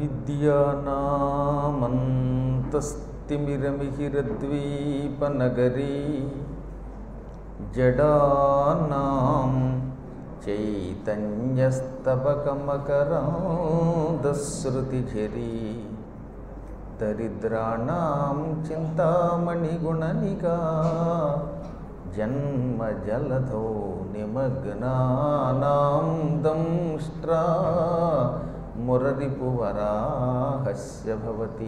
విద్యానామంతస్తిమిరమిహిరద్వీపనగరీ జడానాం చైతన్యస్తబకమకరాంధశ్రుతిఝరీ దరిద్రాణం చింతామణిగుణనిగా జన్మజలధో నిమగ్నానాం దంష్ట్రా మురరిపువరాహస్య భవతి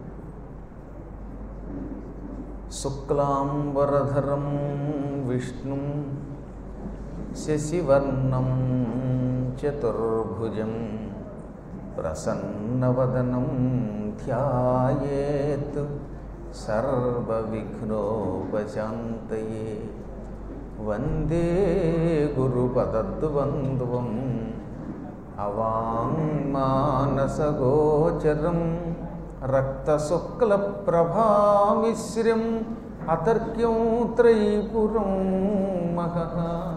శుక్లాంబరధరం విష్ణుం శశివర్ణం చతుర్భుజం ప్రసన్నవదనం ధ్యాయేత్ సర్వవిఘ్నోపశాంతయే వందే గురుపదద్వంద్వం అవాంగ్మానసగోచరం రక్తశుక్లప్రభామిశ్రం అతర్క్యం త్రైపురం మహః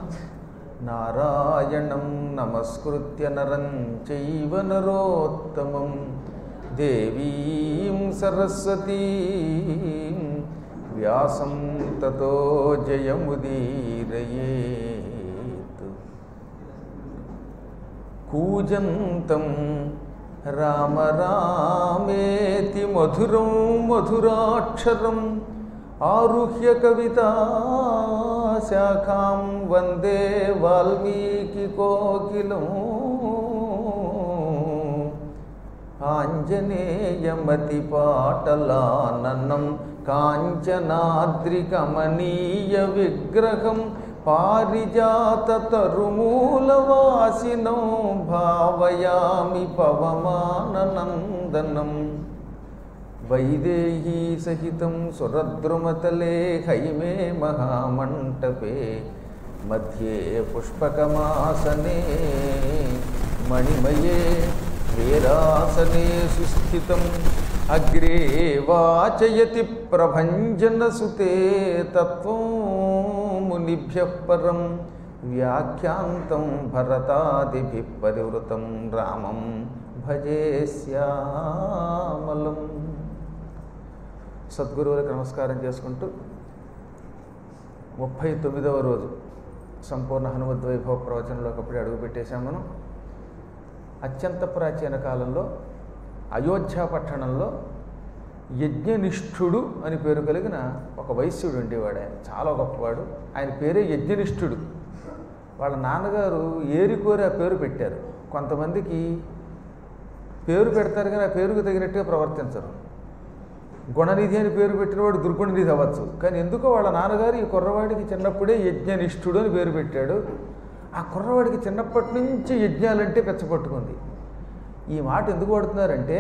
నారాయణం నమస్కృత్య నరం చైవ నరోత్తమం దేవీం సరస్వతీం వ్యాసం తతో జయముదీరయేత్ కూజంతం రామ రామేతి మధురం మధురాక్షరం ఆరుహ్య కవితాశాఖాం వందే వాల్మీకి కోకిలం ఆంజనేయమతిపాటలాననం కాంచనాద్రికమనీయ విగ్రహం పారిజాతరుమూలవాసినం భావయామి పవమాననందనం వైదేహీ సహితం సురద్రుమతలే హైమే మహామంటపే మధ్యే పుష్పకమాసనే మణిమయే వీరాసనే సుస్థితం అగ్రే వాచయతి ప్రభంజనసుతే తత్వం మునిభ్య పరం వ్యాఖ్యాంతం భరతాదిభి పరివృతం రామం భజే శ్యామలం సద్గురువులకు నమస్కారం చేసుకుంటూ ముప్పై తొమ్మిదవ రోజు సంపూర్ణ హనుమద్వైభవ ప్రవచనంలోకి అప్పుడే అడుగు పెట్టేశాం మనం అత్యంత ప్రాచీన కాలంలో అయోధ్య పట్టణంలో యజ్ఞనిష్ఠుడు అని పేరు కలిగిన ఒక వైశ్యుడు ఉండేవాడు ఆయన చాలా గొప్పవాడు ఆయన పేరే యజ్ఞనిష్ఠుడు వాళ్ళ నాన్నగారు ఏరికోరి ఆ పేరు పెట్టారు కొంతమందికి పేరు పెడతారు కానీ ఆ పేరుకు తగినట్టుగా ప్రవర్తించరు గుణనిధి అని పేరు పెట్టినవాడు దుర్గుణనిధి అవ్వచ్చు కానీ ఎందుకో వాళ్ళ నాన్నగారు ఈ కుర్రవాడికి చిన్నప్పుడే యజ్ఞనిష్ఠుడు అని పేరు పెట్టాడు ఆ కుర్రవాడికి చిన్నప్పటి నుంచి యజ్ఞాలంటే పెచ్చపట్టుకుంది ఈ మాట ఎందుకు పడుతున్నారంటే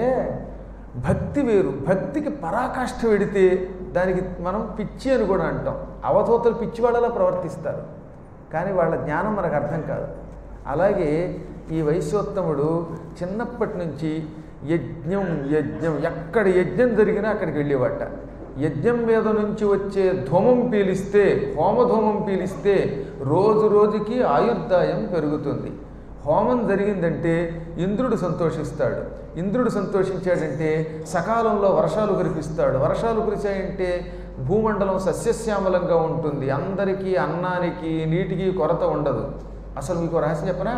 భక్తి వేరు భక్తికి పరాకాష్ఠ వెడితే దానికి మనం పిచ్చి అని కూడా అంటాం అవధూతలు పిచ్చి వాళ్ళలా ప్రవర్తిస్తారు కానీ వాళ్ళ జ్ఞానం మనకు అర్థం కాదు అలాగే ఈ వైశ్యోత్తముడు చిన్నప్పటి నుంచి యజ్ఞం యజ్ఞం ఎక్కడ యజ్ఞం జరిగినా అక్కడికి వెళ్ళేవాట యజ్ఞం మీద నుంచి వచ్చే ధూమం పీలిస్తే హోమధూమం పీలిస్తే రోజు రోజుకి ఆయుర్దాయం పెరుగుతుంది హోమం జరిగిందంటే ఇంద్రుడు సంతోషిస్తాడు ఇంద్రుడు సంతోషించాడంటే సకాలంలో వర్షాలు కురిపిస్తాడు వర్షాలు కురిశాయంటే భూమండలం సస్యశ్యామలంగా ఉంటుంది అందరికీ అన్నానికి నీటికి కొరత ఉండదు అసలు మీకు రహస్యం చెప్పనా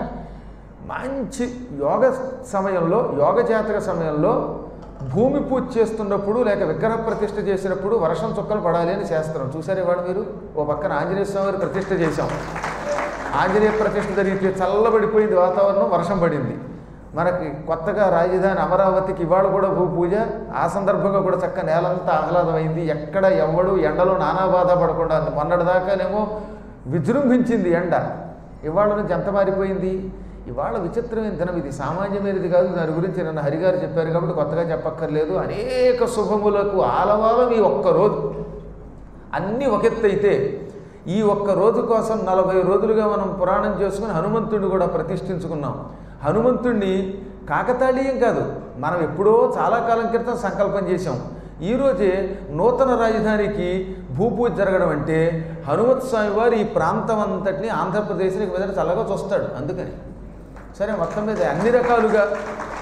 మంచి యోగ సమయంలో యోగ జాతక సమయంలో భూమి పూజ చేస్తున్నప్పుడు లేక విగ్రహ ప్రతిష్ఠ చేసినప్పుడు వర్షం చుక్కలు పడాలి అని శాస్త్రం చూసారు ఇవాళ మీరు ఓ పక్కన ఆంజనేయ స్వామి వారి ప్రతిష్ఠ చేశాం ఆంజనేయ ప్రతిష్ఠ జరిగితే చల్లబడిపోయింది వాతావరణం వర్షం పడింది మనకి కొత్తగా రాజధాని అమరావతికి ఇవాళ కూడా భూ పూజ ఆ సందర్భంగా కూడా చక్క నేలంతా ఆహ్లాదమైంది ఎక్కడ ఎవడు ఎండలో నానా బాధ పడకుండా మొన్నటిదాకానేమో విజృంభించింది ఎండ ఇవాళ నుంచి ఎంత మారిపోయింది ఇవాళ విచిత్రమైన దినం ఇది సామాన్యమైనది కాదు దాని గురించి నన్ను హరిగారు చెప్పారు కాబట్టి కొత్తగా చెప్పక్కర్లేదు అనేక శుభములకు ఆలవాలం ఈ ఒక్క రోజు అన్నీ ఒకెత్తైతే ఈ ఒక్క రోజు కోసం నలభై రోజులుగా మనం పురాణం చేసుకుని హనుమంతుడిని కూడా ప్రతిష్ఠించుకున్నాం హనుమంతుడిని కాకతాళీయం కాదు మనం ఎప్పుడో చాలా కాలం క్రితం సంకల్పం చేశాం ఈరోజే నూతన రాజధానికి భూపూజ జరగడం అంటే హనుమత్ స్వామి వారు ఈ ప్రాంతం అంతటిని ఆంధ్రప్రదేశ్ని మీద చల్లగా చూస్తాడు అందుకని సరే మొత్తం మీద అన్ని రకాలుగా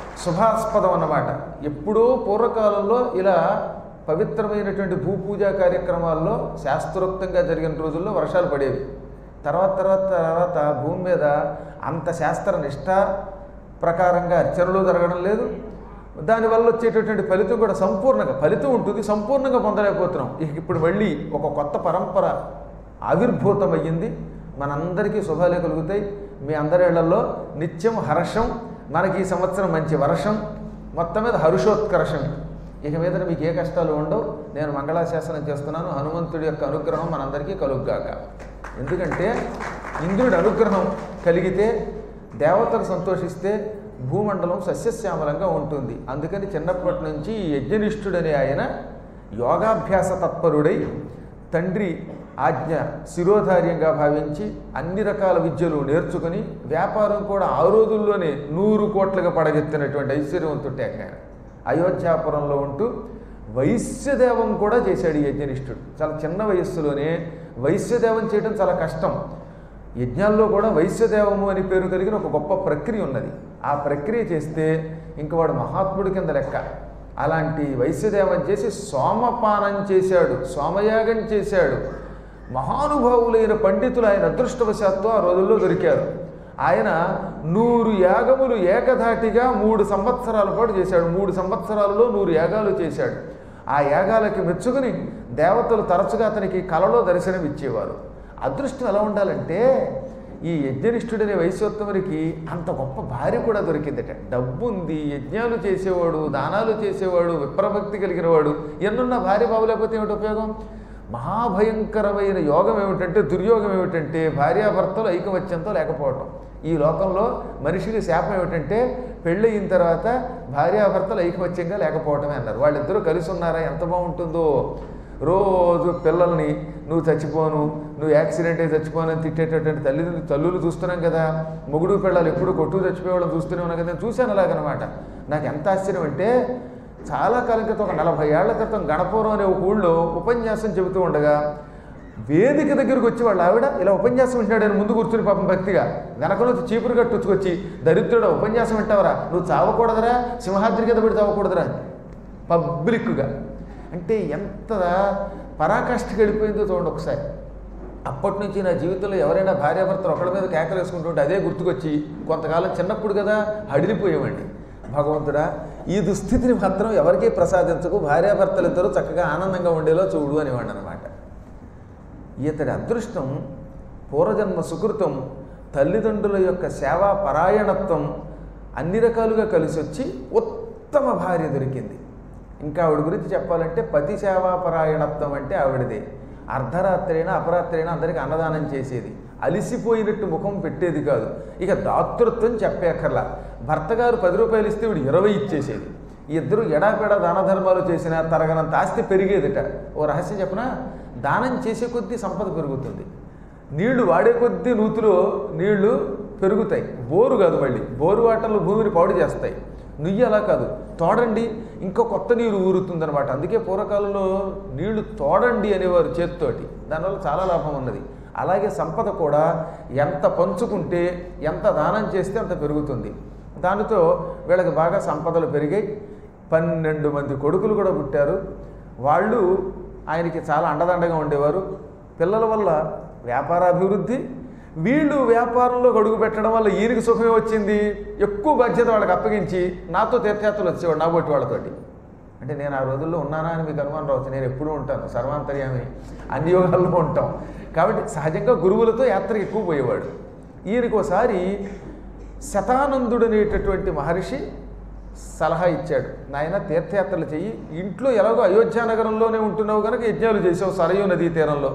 శుభాస్పదం అన్నమాట ఎప్పుడో పూర్వకాలంలో ఇలా పవిత్రమైనటువంటి భూపూజా కార్యక్రమాల్లో శాస్త్రోక్తంగా జరిగిన రోజుల్లో వర్షాలు పడేవి తర్వాత తర్వాత తర్వాత భూమి మీద అంత శాస్త్ర నిష్ఠ ప్రకారంగా అర్చనలు జరగడం లేదు దానివల్ల వచ్చేటటువంటి ఫలితం కూడా సంపూర్ణంగా ఫలితం ఉంటుంది సంపూర్ణంగా పొందలేకపోతున్నాం ఇక ఇప్పుడు మళ్ళీ ఒక కొత్త పరంపర ఆవిర్భూతం అయ్యింది మనందరికీ శుభాలే కలుగుతాయి మీ అందరి ఇళ్లలో నిత్యం హర్షం మనకి ఈ సంవత్సరం మంచి వర్షం మొత్తం మీద హర్షోత్కర్షం ఇక మీద మీకు ఏ కష్టాలు ఉండవు నేను మంగళాశాసనం చేస్తున్నాను హనుమంతుడి యొక్క అనుగ్రహం మనందరికీ కలుగ్గాక ఎందుకంటే ఇంద్రుడి అనుగ్రహం కలిగితే దేవతలు సంతోషిస్తే భూమండలం సస్యశ్యామలంగా ఉంటుంది అందుకని చిన్నప్పటి నుంచి ఈ యజ్ఞనిష్ఠుడనే ఆయన యోగాభ్యాస తత్పరుడై తండ్రి ఆజ్ఞ శిరోధార్యంగా భావించి అన్ని రకాల విద్యలు నేర్చుకుని వ్యాపారం కూడా ఆ రోజుల్లోనే నూరు కోట్లుగా పడగెత్తినటువంటి ఐశ్వర్యవంతుడే ఆయన అయోధ్యాపురంలో ఉంటూ వైశ్యదేవం కూడా చేశాడు ఈ యజ్ఞనిష్ఠుడు చాలా చిన్న వయస్సులోనే వైశ్యదేవం చేయడం చాలా కష్టం యజ్ఞాల్లో కూడా వైశ్యదేవము అని పేరు కలిగిన ఒక గొప్ప ప్రక్రియ ఉన్నది ఆ ప్రక్రియ చేస్తే ఇంక వాడు మహాత్ముడి కింద లెక్క అలాంటి వైశ్యదేవం చేసి సోమపానం చేశాడు సోమయాగం చేశాడు మహానుభావులైన పండితులు ఆయన అదృష్టవశాత్తు ఆ రోజుల్లో దొరికారు ఆయన నూరు యాగములు ఏకధాటిగా మూడు సంవత్సరాల పాటు చేశాడు మూడు సంవత్సరాలలో నూరు యాగాలు చేశాడు ఆ యాగాలకి మెచ్చుకుని దేవతలు తరచుగా అతనికి కలలో దర్శనం ఇచ్చేవారు అదృష్టం ఎలా ఉండాలంటే ఈ యజ్ఞనిష్ఠుడనే వైశ్యోత్తమునికి అంత గొప్ప భార్య కూడా దొరికిందట డబ్బు ఉంది యజ్ఞాలు చేసేవాడు దానాలు చేసేవాడు విప్రభక్తి కలిగిన వాడు ఎన్నున్న భార్య బాబులేకపోతే ఏమిటి ఉపయోగం మహాభయంకరమైన యోగం ఏమిటంటే దుర్యోగం ఏమిటంటే భార్యాభర్తలు ఐకమత్యంతో లేకపోవటం ఈ లోకంలో మనిషికి శాపం ఏమిటంటే పెళ్ళయిన తర్వాత భార్యాభర్తలు ఐకమత్యంగా లేకపోవటమే అన్నారు వాళ్ళిద్దరూ కలిసి ఉన్నారా ఎంత బాగుంటుందో రోజు పిల్లల్ని నువ్వు చచ్చిపోను నువ్వు యాక్సిడెంట్ అయి చచ్చిపోను అని తిట్టేటటువంటి తల్లిదండ్రులు తల్లులు చూస్తున్నాం కదా మొగుడు పిల్లలు ఎప్పుడు కొట్టు చచ్చిపోయేవాళ్ళని చూస్తూనే ఉన్నాం కదా నేను చూశాను అలాగనమాట నాకు ఎంత ఆశ్చర్యం అంటే చాలా కాలం క్రితం ఒక నలభై ఏళ్ల క్రితం గణపురం అనే ఒక ఊళ్ళో ఉపన్యాసం చెబుతూ ఉండగా వేదిక దగ్గరకు వచ్చి వాళ్ళ ఆవిడ ఇలా ఉపన్యాసం వింటాడు అని ముందు కూర్చుని పాపం భక్తిగా వెనక నుంచి చీపురు కట్టుకొచ్చి దరిద్రుడు ఉపన్యాసం వింటావరా నువ్వు చావకూడదురా సింహాద్రి కింద పడి చావకూడదురా పబ్లిక్గా అంటే ఎంత పరాకాష్ఠకి వెళ్ళిపోయిందో చూడండి ఒకసారి అప్పటి నుంచి నా జీవితంలో ఎవరైనా భార్యాభర్తలు ఒకళ్ళ మీద కేకలు వేసుకుంటుంటే అదే గుర్తుకొచ్చి కొంతకాలం చిన్నప్పుడు కదా హడిలిపోయేవండి భగవంతుడా ఈ దుస్థితిని మాత్రం ఎవరికీ ప్రసాదించకు భార్యాభర్తలు ఇద్దరు చక్కగా ఆనందంగా ఉండేలో చూడు అనేవాడు అనమాట ఇతడి అదృష్టం పూర్వజన్మ సుకృతం తల్లిదండ్రుల యొక్క సేవా పరాయణత్వం అన్ని రకాలుగా కలిసి వచ్చి ఉత్తమ భార్య దొరికింది ఇంకా ఆవిడ గురించి చెప్పాలంటే పతి సేవా పరాయణత్వం అంటే ఆవిడదే అర్ధరాత్రి అయినా అపరాత్రి అయినా అందరికీ అన్నదానం చేసేది అలిసిపోయినట్టు ముఖం పెట్టేది కాదు ఇక దాతృత్వం చెప్పేకర్లా భర్త గారు పది రూపాయలు ఇస్తే వీడు ఇరవై ఇచ్చేసేది ఈ ఇద్దరు ఎడాపెడా దాన ధర్మాలు చేసినా తరగనంత ఆస్తి పెరిగేదిట ఓ రహస్యం చెప్పనా దానం చేసే కొద్దీ సంపద పెరుగుతుంది నీళ్లు వాడే కొద్దీ నూతులో నీళ్లు పెరుగుతాయి బోరు కాదు మళ్ళీ బోరు వాటర్లు భూమిని పాడు చేస్తాయి నుయ్యి అలా కాదు తోడండి ఇంకా కొత్త నీరు ఊరుతుందనమాట అందుకే పూర్వకాలంలో నీళ్లు తోడండి అనేవారు చేతితోటి దానివల్ల చాలా లాభం ఉన్నది అలాగే సంపద కూడా ఎంత పంచుకుంటే ఎంత దానం చేస్తే అంత పెరుగుతుంది దానితో వీళ్ళకి బాగా సంపదలు పెరిగాయి పన్నెండు మంది కొడుకులు కూడా పుట్టారు వాళ్ళు ఆయనకి చాలా అండదండగా ఉండేవారు పిల్లల వల్ల వ్యాపారాభివృద్ధి వీళ్ళు వ్యాపారంలో గడుగు పెట్టడం వల్ల ఈయనకి సుఖమే వచ్చింది ఎక్కువ బాధ్యత వాళ్ళకి అప్పగించి నాతో తీర్థయాత్రలు వచ్చేవాడు నా బొట్టి వాళ్ళతోటి అంటే నేను ఆ రోజుల్లో ఉన్నానా అని మీకు అనుమానం రావచ్చు నేను ఎప్పుడూ ఉంటాను సర్వాంతర్యామి అన్ని యోగాల్లో ఉంటాం కాబట్టి సహజంగా గురువులతో యాత్రకు ఎక్కువ పోయేవాడు ఈయనకి ఒకసారి శతానందుడు అనేటటువంటి మహర్షి సలహా ఇచ్చాడు నాయన తీర్థయాత్రలు చెయ్యి ఇంట్లో ఎలాగో అయోధ్య నగరంలోనే ఉంటున్నావు కనుక యజ్ఞాలు చేసావు సరయూ నదీ తీరంలో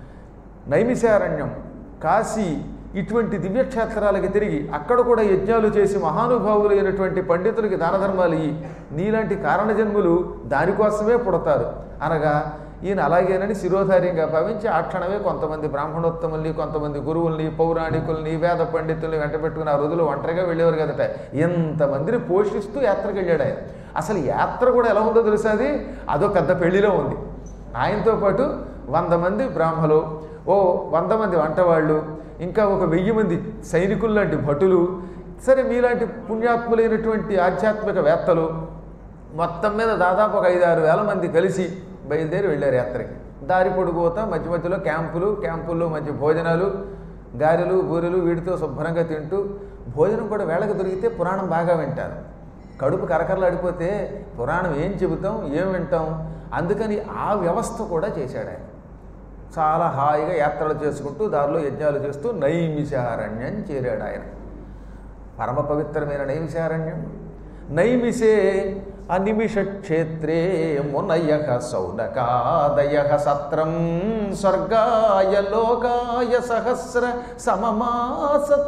నైమిషారణ్యం కాశీ ఇటువంటి దివ్యక్షేత్రాలకి తిరిగి అక్కడ కూడా యజ్ఞాలు చేసి మహానుభావులైనటువంటి పండితులకి దాన ధర్మాలు ఇయ్యి నీలాంటి కారణజన్ములు దానికోసమే పుడతారు అనగా ఈయన అలాగేనని శిరోధార్యంగా భావించి ఆ క్షణమే కొంతమంది బ్రాహ్మణోత్తముల్ని కొంతమంది గురువుల్ని పౌరాణికుల్ని వేద పండితుల్ని వెంట పెట్టుకుని ఆ రోజులు ఒంటరిగా వెళ్ళేవారు కదట ఎంతమందిని పోషిస్తూ యాత్రకు వెళ్ళాడు ఆయన అసలు యాత్ర కూడా ఎలా ఉందో తెలుసా అది అదో పెద్ద పెళ్లిలో ఉంది ఆయనతో పాటు వంద మంది బ్రాహ్మలు ఓ వంద మంది వంటవాళ్ళు ఇంకా ఒక వెయ్యి మంది సైనికులు లాంటి భటులు సరే మీలాంటి పుణ్యాత్ములైనటువంటి ఆధ్యాత్మికవేత్తలు మొత్తం మీద దాదాపు ఒక ఐదు ఆరు వేల మంది కలిసి బయలుదేరి వెళ్ళారు యాత్రకి దారి పొడుగుతా మధ్య మధ్యలో క్యాంపులు క్యాంపుల్లో మధ్య భోజనాలు గారెలు బూరెలు వీటితో శుభ్రంగా తింటూ భోజనం కూడా వేళకు దొరికితే పురాణం బాగా వింటారు కడుపు కరకరలాడిపోతే పురాణం ఏం చెబుతాం ఏం వింటాం అందుకని ఆ వ్యవస్థ కూడా చేశాడు ఆయన చాలా హాయిగా యాత్రలు చేసుకుంటూ దారిలో యజ్ఞాలు చేస్తూ నైమిషారణ్యం చేరాడు ఆయన పరమ పవిత్రమైన నైమిషారణ్యం నైమిషే అనిమిష క్షేత్రే మునయ సౌనకాదయ సత్రం స్వర్గాయ లోకాయ సహస్ర సమమాసత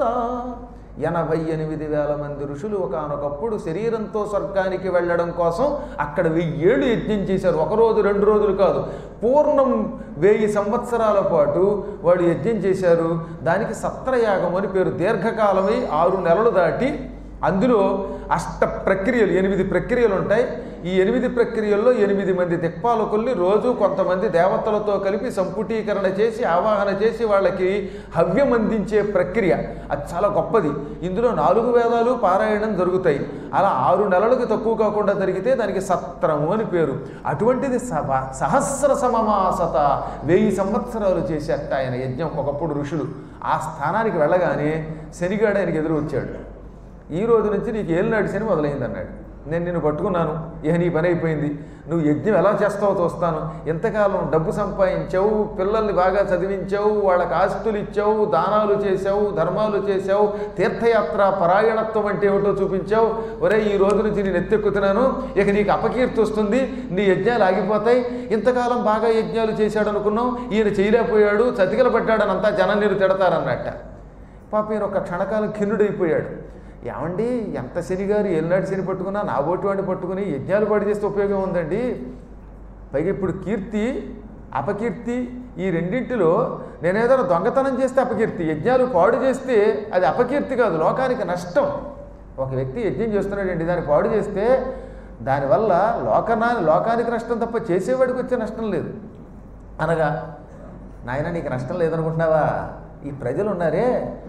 ఎనభై ఎనిమిది వేల మంది ఋషులు ఒకనొకప్పుడు శరీరంతో స్వర్గానికి వెళ్ళడం కోసం అక్కడ వెయ్యేళ్ళు యజ్ఞం చేశారు ఒక రోజు రెండు రోజులు కాదు పూర్ణం వెయ్యి సంవత్సరాల పాటు వాళ్ళు యజ్ఞం చేశారు దానికి సత్రయాగం అని పేరు దీర్ఘకాలమై ఆరు నెలలు దాటి అందులో అష్ట ప్రక్రియలు ఎనిమిది ప్రక్రియలు ఉంటాయి ఈ ఎనిమిది ప్రక్రియల్లో ఎనిమిది మంది దిక్పాలకుల్ని రోజు కొంతమంది దేవతలతో కలిపి సంపుటీకరణ చేసి ఆవాహన చేసి వాళ్ళకి హవ్యం అందించే ప్రక్రియ అది చాలా గొప్పది ఇందులో నాలుగు వేదాలు పారాయణం జరుగుతాయి అలా ఆరు నెలలకు తక్కువ కాకుండా జరిగితే దానికి సత్రము అని పేరు అటువంటిది సభ సహస్ర సమమాసత వెయ్యి సంవత్సరాలు చేసేట ఆయన యజ్ఞం ఒకప్పుడు ఋషులు ఆ స్థానానికి వెళ్ళగానే శనిగాడు ఆయనకి ఎదురు వచ్చాడు ఈ రోజు నుంచి నీకు ఏలినాడు శని మొదలైంది అన్నాడు నేను నిన్ను పట్టుకున్నాను ఇక నీ పని అయిపోయింది నువ్వు యజ్ఞం ఎలా చేస్తావో చూస్తాను ఎంతకాలం డబ్బు సంపాదించావు పిల్లల్ని బాగా చదివించావు వాళ్ళకి ఆస్తులు ఇచ్చావు దానాలు చేసావు ధర్మాలు చేసావు తీర్థయాత్ర పరాయణత్వం అంటే ఏమిటో చూపించావు ఒరే ఈ రోజు నుంచి నేను ఎత్తెక్కుతున్నాను ఇక నీకు అపకీర్తి వస్తుంది నీ యజ్ఞాలు ఆగిపోతాయి ఇంతకాలం బాగా యజ్ఞాలు చేశాడు అనుకున్నాం ఈయన చేయలేకపోయాడు చతికిల పడ్డాడని అంతా జనం నీరు తిడతారన్నట్ట పాప ఈయన ఒక క్షణకాలం ఖిన్నుడైపోయాడు ఏమండి ఎంత శని గారు ఏలినాటి శని పట్టుకున్నా నా ఓటు వాడిని పట్టుకుని యజ్ఞాలు పాడు చేస్తే ఉపయోగం ఉందండి పైగా ఇప్పుడు కీర్తి అపకీర్తి ఈ రెండింటిలో నేను ఏదైనా దొంగతనం చేస్తే అపకీర్తి యజ్ఞాలు పాడు చేస్తే అది అపకీర్తి కాదు లోకానికి నష్టం ఒక వ్యక్తి యజ్ఞం చేస్తున్నాడండి దాన్ని పాడు చేస్తే దానివల్ల లోకనా లోకానికి నష్టం తప్ప చేసేవాడికి వచ్చే నష్టం లేదు అనగా నాయన నీకు నష్టం లేదనుకుంటున్నావా ఈ ప్రజలు ఉన్నారే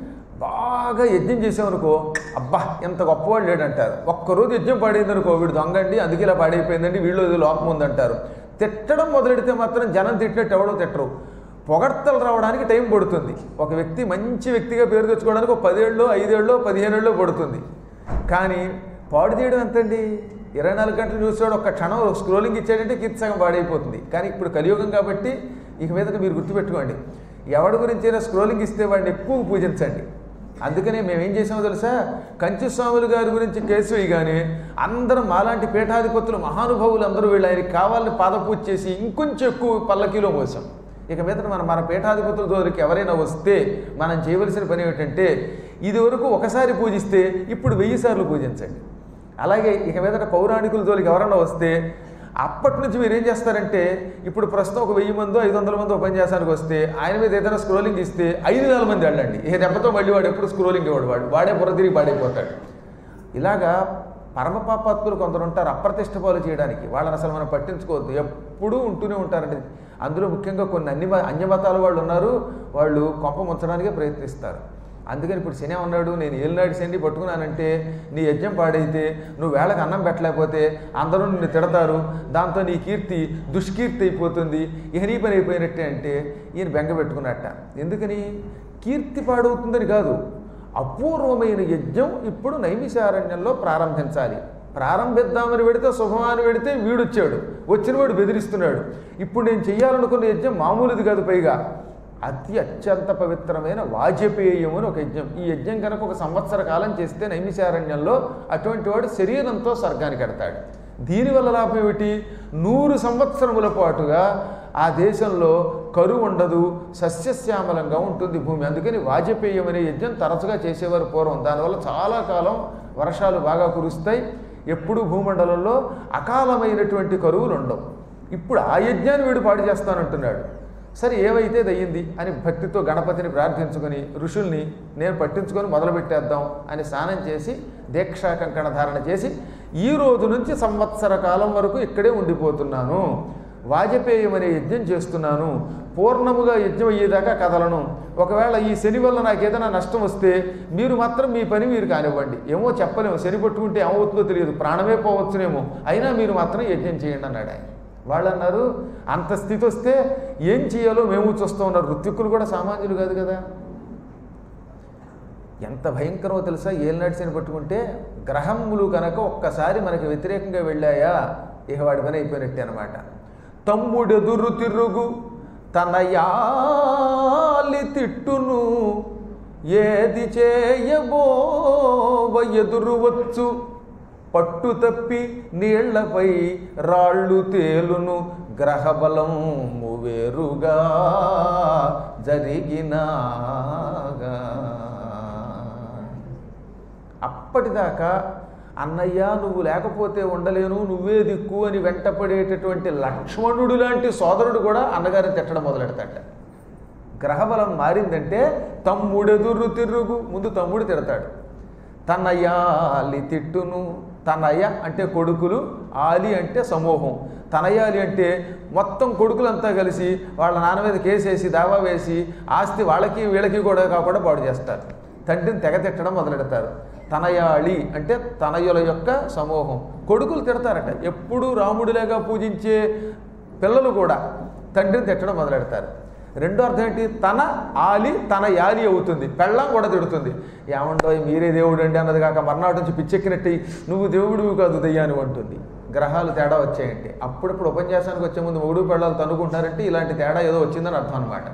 బాగా యజ్ఞం చేసామనుకో అబ్బా ఎంత గొప్పవాడు లేడంటారు ఒక్కరోజు యజ్ఞం పాడైందనుకో వీడు దొంగండి అందుకే ఇలా పాడైపోయిందండి వీళ్ళు ఏదో లోపం ఉందంటారు తిట్టడం మొదలెడితే మాత్రం జనం తిట్టినట్టు ఎవడో తిట్టరు పొగడ్తలు రావడానికి టైం పడుతుంది ఒక వ్యక్తి మంచి వ్యక్తిగా పేరు తెచ్చుకోవడానికి ఒక పదేళ్ళు ఐదేళ్ళు పదిహేనేళ్ళు పడుతుంది కానీ పాడు చేయడం ఎంతండి ఇరవై నాలుగు గంటలు చూసాడు ఒక క్షణం స్క్రోలింగ్ ఇచ్చాడంటే కీర్తి సగం పాడైపోతుంది కానీ ఇప్పుడు కలియుగం కాబట్టి ఇక మీదట మీరు గుర్తుపెట్టుకోండి ఎవడి గురించి అయినా స్క్రోలింగ్ ఇస్తే వాడిని ఎక్కువ పూజించండి అందుకనే మేము ఏం చేసామో తెలుసా కంచి స్వాములు గారి గురించి కేసు వేయగానే అందరం మాలాంటి పీఠాధిపతులు మహానుభావులు అందరూ వీళ్ళు ఆయనకి కావాలని పాదపూజ చేసి ఇంకొంచెం ఎక్కువ పల్లకీలో మోసాం ఇక మీద మనం మన పీఠాధిపతుల దగ్గరికి ఎవరైనా వస్తే మనం చేయవలసిన పని ఏమిటంటే ఇది వరకు ఒకసారి పూజిస్తే ఇప్పుడు వెయ్యి సార్లు పూజించండి అలాగే ఇక మీదట పౌరాణికుల జోలికి ఎవరైనా వస్తే అప్పటి నుంచి మీరు ఏం చేస్తారంటే ఇప్పుడు ప్రస్తుతం ఒక వెయ్యి మందో ఐదు వందల మందో ఉపన్యాసానికి వస్తే ఆయన మీద ఏదైనా స్క్రోలింగ్ ఇస్తే ఐదు వేల మంది వెళ్ళండి ఈ దెబ్బతో మళ్ళీ వాడు ఎప్పుడు స్క్రోలింగ్ ఇవ్వడు వాడు వాడే బుర్ర తిరిగి పాడైపోతాడు ఇలాగా పరమ పాపాత్ములు కొందరు ఉంటారు అప్రతిష్ట పాలు చేయడానికి వాళ్ళని అసలు మనం పట్టించుకోవద్దు ఎప్పుడూ ఉంటూనే ఉంటారండి అందులో ముఖ్యంగా కొన్ని అన్ని మ- అన్యమతాల వాళ్ళు ఉన్నారు వాళ్ళు కొంప ముంచడానికే ప్రయత్నిస్తారు అందుకని ఇప్పుడు శని ఉన్నాడు నేను ఏలినాడు శని పట్టుకున్నానంటే నీ యజ్ఞం పాడైతే నువ్వు వేళకు అన్నం పెట్టలేకపోతే అందరూ నిన్ను తిడతారు దాంతో నీ కీర్తి దుష్కీర్తి అయిపోతుంది ఇక నీ పని అయిపోయినట్టే అంటే ఈయన బెంగ పెట్టుకున్నట్ట ఎందుకని కీర్తి పాడవుతుందని కాదు అపూర్వమైన యజ్ఞం ఇప్పుడు నైమిషారణ్యంలో ప్రారంభించాలి ప్రారంభిద్దామని పెడితే శుభమాని పెడితే వీడొచ్చాడు వచ్చిన వాడు బెదిరిస్తున్నాడు ఇప్పుడు నేను చెయ్యాలనుకున్న యజ్ఞం మామూలుది కాదు పైగా అతి అత్యంత పవిత్రమైన వాజపేయం అని ఒక యజ్ఞం ఈ యజ్ఞం కనుక ఒక సంవత్సర కాలం చేస్తే నైమిషారణ్యంలో అటువంటి వాడు శరీరంతో స్వర్గానికి ఎడతాడు దీనివల్ల లాభం ఏమిటి నూరు సంవత్సరముల పాటుగా ఆ దేశంలో కరువు ఉండదు సస్యశ్యామలంగా ఉంటుంది భూమి అందుకని వాజపేయం అనే యజ్ఞం తరచుగా చేసేవారు పూర్వం దానివల్ల చాలా కాలం వర్షాలు బాగా కురుస్తాయి ఎప్పుడు భూమండలంలో అకాలమైనటువంటి కరువులు ఉండవు ఇప్పుడు ఆ యజ్ఞాన్ని వీడు పాడు చేస్తానంటున్నాడు సరే ఏవైతే దయ్యింది అని భక్తితో గణపతిని ప్రార్థించుకొని ఋషుల్ని నేను పట్టించుకొని మొదలుపెట్టేద్దాం అని స్నానం చేసి దీక్షా కంకణ ధారణ చేసి ఈ రోజు నుంచి సంవత్సర కాలం వరకు ఇక్కడే ఉండిపోతున్నాను వాజపేయం అనే యజ్ఞం చేస్తున్నాను పూర్ణముగా యజ్ఞం అయ్యేదాకా కదలను ఒకవేళ ఈ శని వల్ల నాకు ఏదైనా నష్టం వస్తే మీరు మాత్రం మీ పని మీరు కానివ్వండి ఏమో చెప్పలేము శని పట్టుకుంటే ఏమవుతుందో తెలియదు ప్రాణమే పోవచ్చునేమో అయినా మీరు మాత్రం యజ్ఞం చేయండి అన్నాడు ఆయన వాళ్ళు అన్నారు అంత స్థితి వస్తే ఏం చేయాలో మేము చూస్తూ ఉన్నారు ఋత్విక్కులు కూడా సామాన్యులు కాదు కదా ఎంత భయంకరమో తెలుసా ఏలినాటి శని పట్టుకుంటే గ్రహములు కనుక ఒక్కసారి మనకి వ్యతిరేకంగా వెళ్ళాయా ఇక వాడి పని అయిపోయినట్టే అనమాట తమ్ముడెదురు తిరుగు తన యాలి తిట్టును ఏది చేయబోవ ఎదురు వచ్చు పట్టు తప్పి నీళ్లపై రాళ్ళు తేలును గ్రహబలము వేరుగా జరిగినాగా అప్పటిదాకా అన్నయ్య నువ్వు లేకపోతే ఉండలేను నువ్వే దిక్కు అని వెంటపడేటటువంటి లక్ష్మణుడు లాంటి సోదరుడు కూడా అన్నగారిని తిట్టడం మొదలెడతాట గ్రహబలం మారిందంటే తమ్ముడెదురు తిరుగు ముందు తమ్ముడు తిడతాడు తనయాలి తిట్టును తనయ అంటే కొడుకులు ఆలి అంటే సమూహం తనయాలి అంటే మొత్తం కొడుకులంతా కలిసి వాళ్ళ నాన్న మీద కేసేసి దావా వేసి ఆస్తి వాళ్ళకి వీళ్ళకి కూడా కాకుండా పాడు చేస్తారు తండ్రిని తెగ తిట్టడం మొదలెడతారు తనయాళి అంటే తనయుల యొక్క సమూహం కొడుకులు తిడతారట ఎప్పుడూ రాముడిలాగా పూజించే పిల్లలు కూడా తండ్రిని తిట్టడం మొదలెడతారు రెండో అర్థం ఏంటి తన ఆలి తన యాలి అవుతుంది పెళ్ళం కూడా తిడుతుంది ఏమంటో మీరే దేవుడు అండి అన్నది కాక మర్నాటి నుంచి పిచ్చెక్కినట్టు నువ్వు దేవుడివి కాదు దయ్యాని అంటుంది గ్రహాలు తేడా వచ్చాయంటే అప్పుడప్పుడు ఉపన్యాసానికి వచ్చే ముందు మొగుడు పెళ్ళాలు తనుకుంటారంటే ఇలాంటి తేడా ఏదో వచ్చిందని అర్థం అనమాట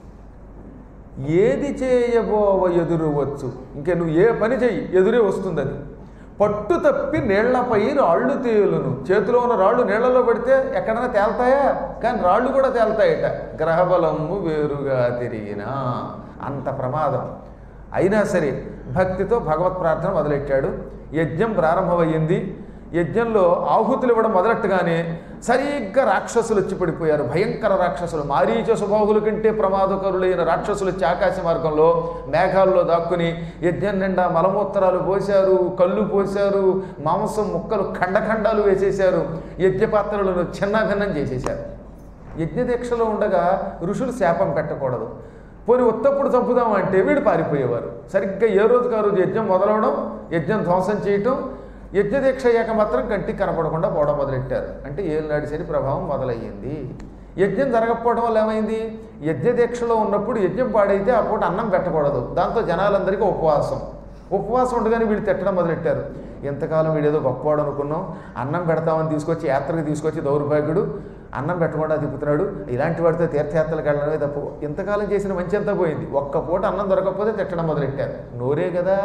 ఏది చేయబోవ ఎదురు వచ్చు ఇంకే నువ్వు ఏ పని చెయ్యి ఎదురే వస్తుంది అది పట్టు తప్పి నీళ్లపై రాళ్ళు తేలును చేతిలో ఉన్న రాళ్ళు నీళ్లలో పడితే ఎక్కడైనా తేల్తాయా కానీ రాళ్ళు కూడా తేల్తాయట గ్రహబలము వేరుగా తిరిగినా అంత ప్రమాదం అయినా సరే భక్తితో భగవత్ ప్రార్థన మొదలెట్టాడు యజ్ఞం ప్రారంభమయ్యింది యజ్ఞంలో ఆహుతులు ఇవ్వడం మొదలెట్టగానే సరిగ్గా రాక్షసులు వచ్చి పడిపోయారు భయంకర రాక్షసులు మారీచ స్వభావుల కంటే ప్రమాదకరులైన రాక్షసులు వచ్చి ఆకాశ మార్గంలో మేఘాల్లో దాక్కుని యజ్ఞం నిండా మలమూత్రాలు పోశారు కళ్ళు పోశారు మాంసం ముక్కలు ఖండఖండాలు వేసేశారు యజ్ఞపాత్రలను చిన్నాభిన్నం చేసేశారు యజ్ఞదీక్షలో ఉండగా ఋషులు శాపం పెట్టకూడదు పోనీ ఉత్తప్పుడు చంపుదాం అంటే వీడు పారిపోయేవారు సరిగ్గా ఏ రోజుకి ఆ రోజు యజ్ఞం మొదలవడం యజ్ఞం ధ్వంసం చేయటం యజ్ఞదీక్ష అయ్యాక మాత్రం కంటికి కనపడకుండా పోవడం మొదలెట్టారు అంటే ఏళ్ళనాడి శని ప్రభావం మొదలయ్యింది యజ్ఞం జరగకపోవడం వల్ల ఏమైంది యజ్ఞదీక్షలో ఉన్నప్పుడు యజ్ఞం పాడైతే ఆ పూట అన్నం పెట్టకూడదు దాంతో జనాలందరికీ ఉపవాసం ఉపవాసం ఉండగానే వీళ్ళు తిట్టడం మొదలెట్టారు ఎంతకాలం వీడేదో గొప్పవాడు అనుకున్నాం అన్నం పెడతామని తీసుకొచ్చి యాత్రకు తీసుకొచ్చి దౌర్భాగ్యుడు అన్నం పెట్టకుండా తిప్పుతున్నాడు ఇలాంటి వాడితో తీర్థయాత్రలకు వెళ్ళడమే తప్పు ఇంతకాలం చేసిన మంచి అంతా పోయింది ఒక్క పూట అన్నం దొరకకపోతే తిట్టడం మొదలెట్టారు నోరే కదా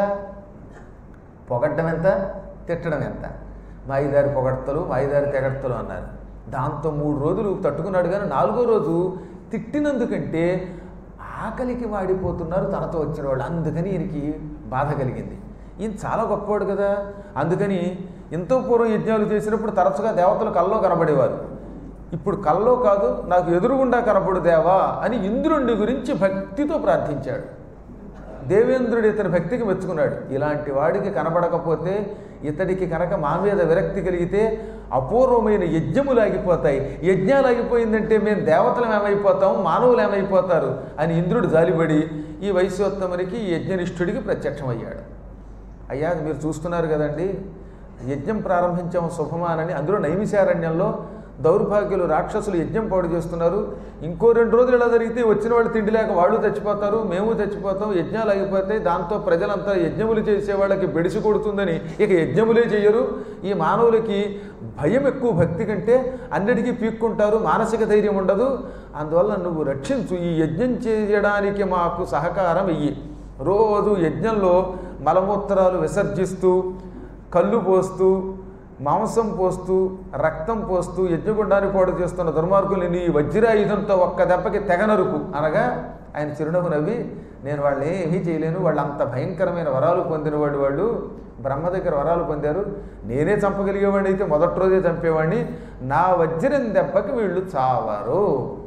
పొగడ్డం ఎంత తిట్టడం ఎంత మాయిదారి పొగడ్తలు మాయిదారి తెగడ్తలు అన్నారు దాంతో మూడు రోజులు తట్టుకున్నాడు కానీ నాలుగో రోజు తిట్టినందుకంటే ఆకలికి వాడిపోతున్నారు తనతో వచ్చిన వాళ్ళు అందుకని ఈయనకి బాధ కలిగింది ఈయన చాలా గొప్పవాడు కదా అందుకని ఎంతో పూర్వం యజ్ఞాలు చేసినప్పుడు తరచుగా దేవతలు కల్లో కనబడేవారు ఇప్పుడు కల్లో కాదు నాకు ఎదురుగుండా కనపడు దేవా అని ఇంద్రుడి గురించి భక్తితో ప్రార్థించాడు దేవేంద్రుడు ఇతని భక్తికి మెచ్చుకున్నాడు ఇలాంటి వాడికి కనబడకపోతే ఇతడికి కనుక మా మీద విరక్తి కలిగితే అపూర్వమైన యజ్ఞములు ఆగిపోతాయి యజ్ఞాలు ఆగిపోయిందంటే మేము దేవతలు ఏమైపోతాం మానవులు ఏమైపోతారు అని ఇంద్రుడు జాలిపడి ఈ వైశ్యోత్తమునికి ఈ యజ్ఞనిష్ఠుడికి ప్రత్యక్షమయ్యాడు అయ్యా మీరు చూస్తున్నారు కదండి యజ్ఞం ప్రారంభించాము శుభమానని అందులో నైమిషారణ్యంలో దౌర్భాగ్యులు రాక్షసులు యజ్ఞం పాడు చేస్తున్నారు ఇంకో రెండు రోజులు ఇలా జరిగితే వచ్చిన వాళ్ళు తిండి లేక వాళ్ళు చచ్చిపోతారు మేము చచ్చిపోతాం యజ్ఞాలు ఆగిపోతాయి దాంతో ప్రజలంతా యజ్ఞములు చేసే వాళ్ళకి బెడిసి కొడుతుందని ఇక యజ్ఞములే చేయరు ఈ మానవులకి భయం ఎక్కువ భక్తి కంటే అన్నిటికీ పీక్కుంటారు మానసిక ధైర్యం ఉండదు అందువల్ల నువ్వు రక్షించు ఈ యజ్ఞం చేయడానికి మాకు సహకారం ఇయ్యి రోజు యజ్ఞంలో మలమూత్రాలు విసర్జిస్తూ కళ్ళు పోస్తూ మాంసం పోస్తూ రక్తం పోస్తూ యజ్ఞగుండాన్ని పాడు చేస్తున్న దుర్మార్గుల్ని నీ వజ్రాయుధంతో ఒక్క దెబ్బకి తెగనరుకు అనగా ఆయన చిరునవ్వు నవ్వి నేను వాళ్ళని ఏమీ చేయలేను వాళ్ళు అంత భయంకరమైన వరాలు పొందిన వాళ్ళు వాళ్ళు బ్రహ్మ దగ్గర వరాలు పొందారు నేనే చంపగలిగేవాడిని అయితే మొదటి రోజే చంపేవాడిని నా వజ్రం దెబ్బకి వీళ్ళు చావారు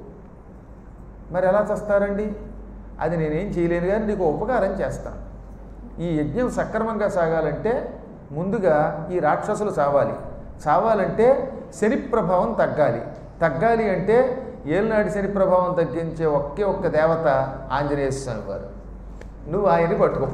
మరి ఎలా చేస్తారండి అది నేనేం చేయలేను కానీ నీకు ఉపకారం చేస్తాను ఈ యజ్ఞం సక్రమంగా సాగాలంటే ముందుగా ఈ రాక్షసులు చావాలి చావాలంటే శని ప్రభావం తగ్గాలి తగ్గాలి అంటే ఏలినాటి శని ప్రభావం తగ్గించే ఒకే ఒక్క దేవత ఆంజనేయ స్వామి వారు నువ్వు ఆయన్ని పట్టుకో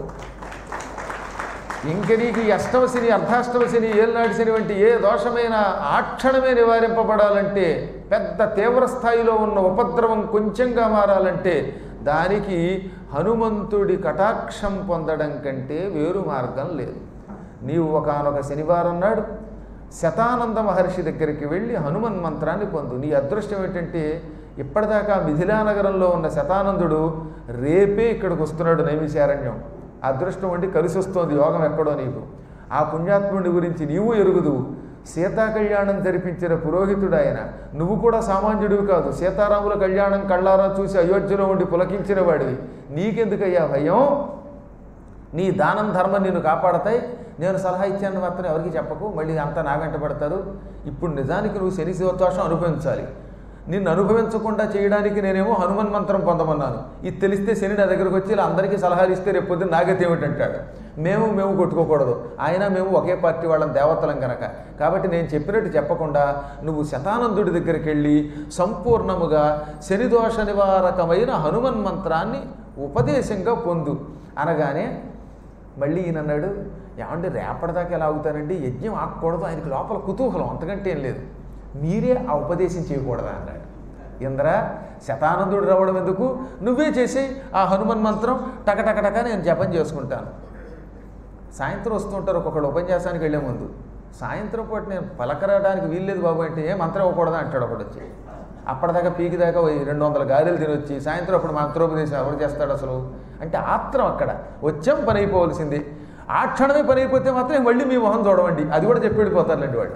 ఇంక నీకు ఈ అష్టమ శని అర్ధాష్టమ శని ఏలినాటి శని వంటి ఏ దోషమైన ఆ క్షణమే నివారింపబడాలంటే పెద్ద తీవ్ర స్థాయిలో ఉన్న ఉపద్రవం కొంచెంగా మారాలంటే దానికి హనుమంతుడి కటాక్షం పొందడం కంటే వేరు మార్గం లేదు నీవు ఒకనొక శనివారం నాడు శతానంద మహర్షి దగ్గరికి వెళ్ళి హనుమన్ మంత్రాన్ని పొందు నీ అదృష్టం ఏంటంటే ఇప్పటిదాకా మిథిలా నగరంలో ఉన్న శతానందుడు రేపే ఇక్కడికి వస్తున్నాడు నైమిశారణ్యం అదృష్టం వండి కలిసి వస్తోంది యోగం ఎక్కడో నీకు ఆ పుణ్యాత్ముడి గురించి నీవు ఎరుగుదు సీతా కళ్యాణం జరిపించిన పురోహితుడు ఆయన నువ్వు కూడా సామాన్యుడివి కాదు సీతారాముల కళ్యాణం కళ్ళారా చూసి అయోధ్యలో ఉండి పులకించిన వాడివి నీకెందుకయ్యా భయం నీ దానం ధర్మం నిన్ను కాపాడతాయి నేను సలహా ఇచ్చాను మాత్రం ఎవరికి చెప్పకు మళ్ళీ అంతా నాగంట పడతారు ఇప్పుడు నిజానికి నువ్వు శని శివత్వాసం అనుభవించాలి నిన్ను అనుభవించకుండా చేయడానికి నేనేమో హనుమన్ మంత్రం పొందమన్నాను ఇది తెలిస్తే శని నా దగ్గరకు వచ్చి ఇలా అందరికీ సలహాలు ఇస్తే రేపు పొద్దున్న నాగతి ఏమిటంటాడు మేము మేము కొట్టుకోకూడదు ఆయన మేము ఒకే పార్టీ వాళ్ళం దేవతలం కనుక కాబట్టి నేను చెప్పినట్టు చెప్పకుండా నువ్వు శతానందుడి దగ్గరికి వెళ్ళి సంపూర్ణముగా శనిదోష నివారకమైన హనుమన్ మంత్రాన్ని ఉపదేశంగా పొందు అనగానే మళ్ళీ ఈయన అన్నాడు ఏమంటే రేపటిదాకా ఎలా అవుతానండి యజ్ఞం ఆకూడదు ఆయనకి లోపల కుతూహలం అంతకంటే ఏం లేదు మీరే ఆ ఉపదేశం చేయకూడదా అన్నాడు ఇంద్ర శతానందుడు రావడం ఎందుకు నువ్వే చేసి ఆ హనుమన్ మంత్రం టకటకటక నేను జపం చేసుకుంటాను సాయంత్రం వస్తుంటారు ఒక్కొక్కడు ఉపన్యాసానికి వెళ్ళే ముందు సాయంత్రం పూట నేను పలకరడానికి వీల్లేదు బాబు అంటే ఏ మంత్రం ఇవ్వకూడదు అంటాడు ఒకడు వచ్చి అప్పటిదాకా పీకి దాకా పోయి రెండు వందల గారెలు తినొచ్చి సాయంత్రం అప్పుడు మంత్రోపదేశం ఎవరు చేస్తాడు అసలు అంటే ఆత్రం అక్కడ వచ్చాం పని అయిపోవలసింది ఆ క్షణమే పని అయిపోతే మాత్రం మళ్ళీ మీ మొహం చూడవండి అది కూడా చెప్పి వెళ్ళిపోతారులేండి వాడు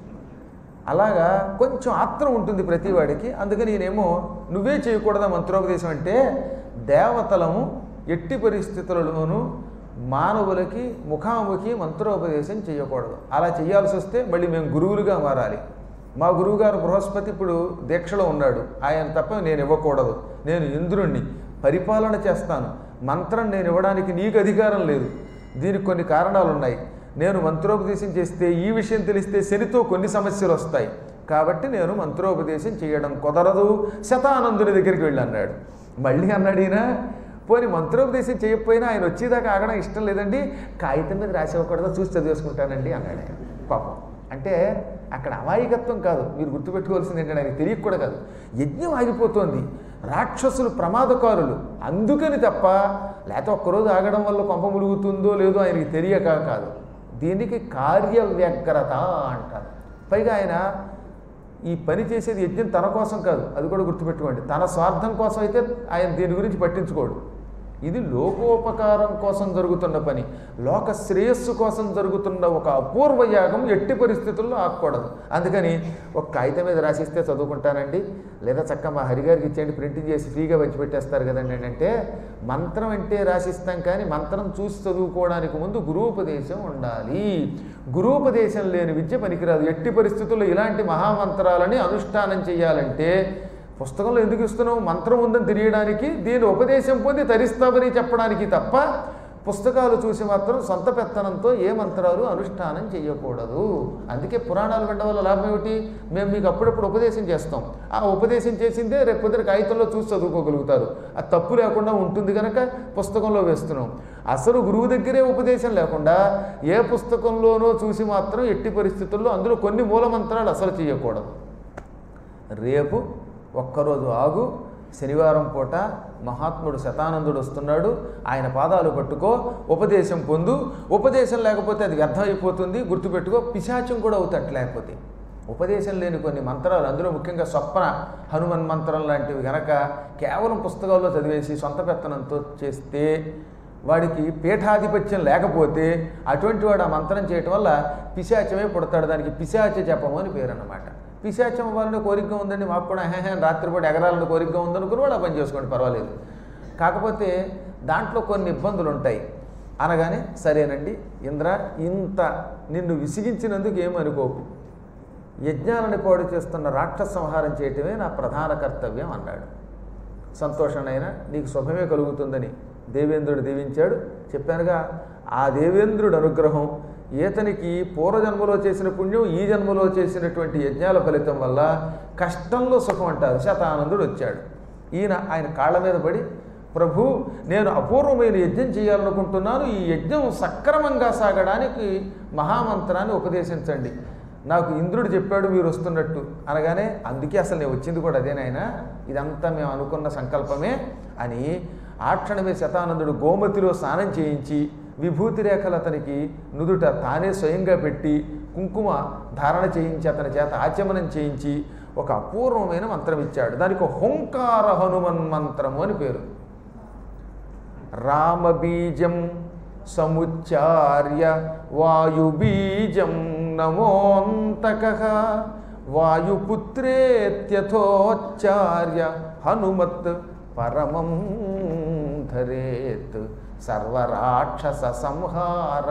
అలాగా కొంచెం ఆత్రం ఉంటుంది ప్రతి వాడికి అందుకని నేనేమో నువ్వే చేయకూడదా మంత్రోపదేశం అంటే దేవతలము ఎట్టి పరిస్థితులలోనూ మానవులకి ముఖాముఖి మంత్రోపదేశం చేయకూడదు అలా చేయాల్సి వస్తే మళ్ళీ మేము గురువులుగా మారాలి మా గురువుగారు బృహస్పతి ఇప్పుడు దీక్షలో ఉన్నాడు ఆయన తప్ప నేను ఇవ్వకూడదు నేను ఇంద్రుణ్ణి పరిపాలన చేస్తాను మంత్రం నేను ఇవ్వడానికి నీకు అధికారం లేదు దీనికి కొన్ని కారణాలు ఉన్నాయి నేను మంత్రోపదేశం చేస్తే ఈ విషయం తెలిస్తే శనితో కొన్ని సమస్యలు వస్తాయి కాబట్టి నేను మంత్రోపదేశం చేయడం కుదరదు శతానందుని దగ్గరికి వెళ్ళి అన్నాడు మళ్ళీ అన్నాడు ఈయన పోనీ మంత్రోపదేశం చేయకపోయినా ఆయన వచ్చేదాకా ఆగడం ఇష్టం లేదండి కాగితం మీద రాసి ఇవ్వకూడదు చూసి చదివేసుకుంటానండి అన్నాడు ఆయన పాపం అంటే అక్కడ అమాయకత్వం కాదు మీరు గుర్తుపెట్టుకోవాల్సింది ఏంటంటే ఆయనకి తెలియక కూడా కాదు యజ్ఞం ఆగిపోతోంది రాక్షసులు ప్రమాదకారులు అందుకని తప్ప లేకపోతే ఒక్కరోజు ఆగడం వల్ల కొంప ములుగుతుందో లేదో ఆయనకి తెలియక కాదు దీనికి కార్యవ్యగ్రత అంటారు పైగా ఆయన ఈ పని చేసేది యజ్ఞం తన కోసం కాదు అది కూడా గుర్తుపెట్టుకోండి తన స్వార్థం కోసం అయితే ఆయన దీని గురించి పట్టించుకోడు ఇది లోకోపకారం కోసం జరుగుతున్న పని లోక శ్రేయస్సు కోసం జరుగుతున్న ఒక అపూర్వ యాగం ఎట్టి పరిస్థితుల్లో ఆగకూడదు అందుకని ఒక కాగితం మీద రాసిస్తే చదువుకుంటానండి లేదా చక్క మా హరిగారికి ఇచ్చేయండి ప్రింటింగ్ చేసి ఫ్రీగా వచ్చి పెట్టేస్తారు కదండి అంటే మంత్రం అంటే రాసిస్తాం కానీ మంత్రం చూసి చదువుకోవడానికి ముందు గురూపదేశం ఉండాలి గురూపదేశం లేని విద్య పనికిరాదు ఎట్టి పరిస్థితుల్లో ఇలాంటి మహామంత్రాలని అనుష్ఠానం చేయాలంటే పుస్తకంలో ఎందుకు ఇస్తున్నావు మంత్రం ఉందని తెలియడానికి దీని ఉపదేశం పొంది తరిస్తామని చెప్పడానికి తప్ప పుస్తకాలు చూసి మాత్రం సొంత పెత్తనంతో ఏ మంత్రాలు అనుష్ఠానం చేయకూడదు అందుకే పురాణాలు వినడం వల్ల లాభం ఏమిటి మేము మీకు అప్పుడప్పుడు ఉపదేశం చేస్తాం ఆ ఉపదేశం చేసిందే రేపు పొద్దున కాగితంలో చూసి చదువుకోగలుగుతారు అది తప్పు లేకుండా ఉంటుంది కనుక పుస్తకంలో వేస్తున్నాం అసలు గురువు దగ్గరే ఉపదేశం లేకుండా ఏ పుస్తకంలోనో చూసి మాత్రం ఎట్టి పరిస్థితుల్లో అందులో కొన్ని మూల మంత్రాలు అసలు చేయకూడదు రేపు ఒక్కరోజు ఆగు శనివారం పూట మహాత్ముడు శతానందుడు వస్తున్నాడు ఆయన పాదాలు పట్టుకో ఉపదేశం పొందు ఉపదేశం లేకపోతే అది వ్యర్థమైపోతుంది గుర్తుపెట్టుకో పిశాచం కూడా అవుతాడు లేకపోతే ఉపదేశం లేని కొన్ని మంత్రాలు అందులో ముఖ్యంగా స్వప్న హనుమన్ మంత్రం లాంటివి గనక కేవలం పుస్తకాల్లో చదివేసి సొంత పెత్తనంతో చేస్తే వాడికి పీఠాధిపత్యం లేకపోతే అటువంటి వాడు ఆ మంత్రం చేయటం వల్ల పిశాచమే పుడతాడు దానికి పిశాచ జపము అని పేరు అన్నమాట పిశాచం అవ్వాలని కోరిక ఉందండి మాకు కూడా హేహే రాత్రిపూట ఎగరాలని కోరిక ఉందనుకుని కూడా ఆ పని చేసుకోండి పర్వాలేదు కాకపోతే దాంట్లో కొన్ని ఇబ్బందులు ఉంటాయి అనగానే సరేనండి ఇంద్ర ఇంత నిన్ను విసిగించినందుకు ఏమనుకోకు యజ్ఞాలను పాడు చేస్తున్న రాక్షస సంహారం చేయటమే నా ప్రధాన కర్తవ్యం అన్నాడు సంతోషనైనా నీకు శుభమే కలుగుతుందని దేవేంద్రుడు దీవించాడు చెప్పానుగా ఆ దేవేంద్రుడు అనుగ్రహం ఈతనికి పూర్వజన్మలో చేసిన పుణ్యం ఈ జన్మలో చేసినటువంటి యజ్ఞాల ఫలితం వల్ల కష్టంలో సుఖం అంటారు శతానందుడు వచ్చాడు ఈయన ఆయన కాళ్ళ మీద పడి ప్రభు నేను అపూర్వమైన యజ్ఞం చేయాలనుకుంటున్నాను ఈ యజ్ఞం సక్రమంగా సాగడానికి మహామంత్రాన్ని ఉపదేశించండి నాకు ఇంద్రుడు చెప్పాడు మీరు వస్తున్నట్టు అనగానే అందుకే అసలు నేను వచ్చింది కూడా అదేనాయన ఇదంతా మేము అనుకున్న సంకల్పమే అని ఆ క్షణమే శతానందుడు గోమతిలో స్నానం చేయించి విభూతి రేఖలు అతనికి నుదుట తానే స్వయంగా పెట్టి కుంకుమ ధారణ చేయించి అతని చేత ఆచమనం చేయించి ఒక అపూర్వమైన మంత్రం ఇచ్చాడు దానికి హోంకార హనుమన్ మంత్రము అని పేరు రామబీజం సముచ్చార్య వాయుబీజం నమోంతక వాయుపుత్రేత్యథోచ్చార్య హనుమత్ పరమం ధరేత్ సర్వరాక్షస సంహార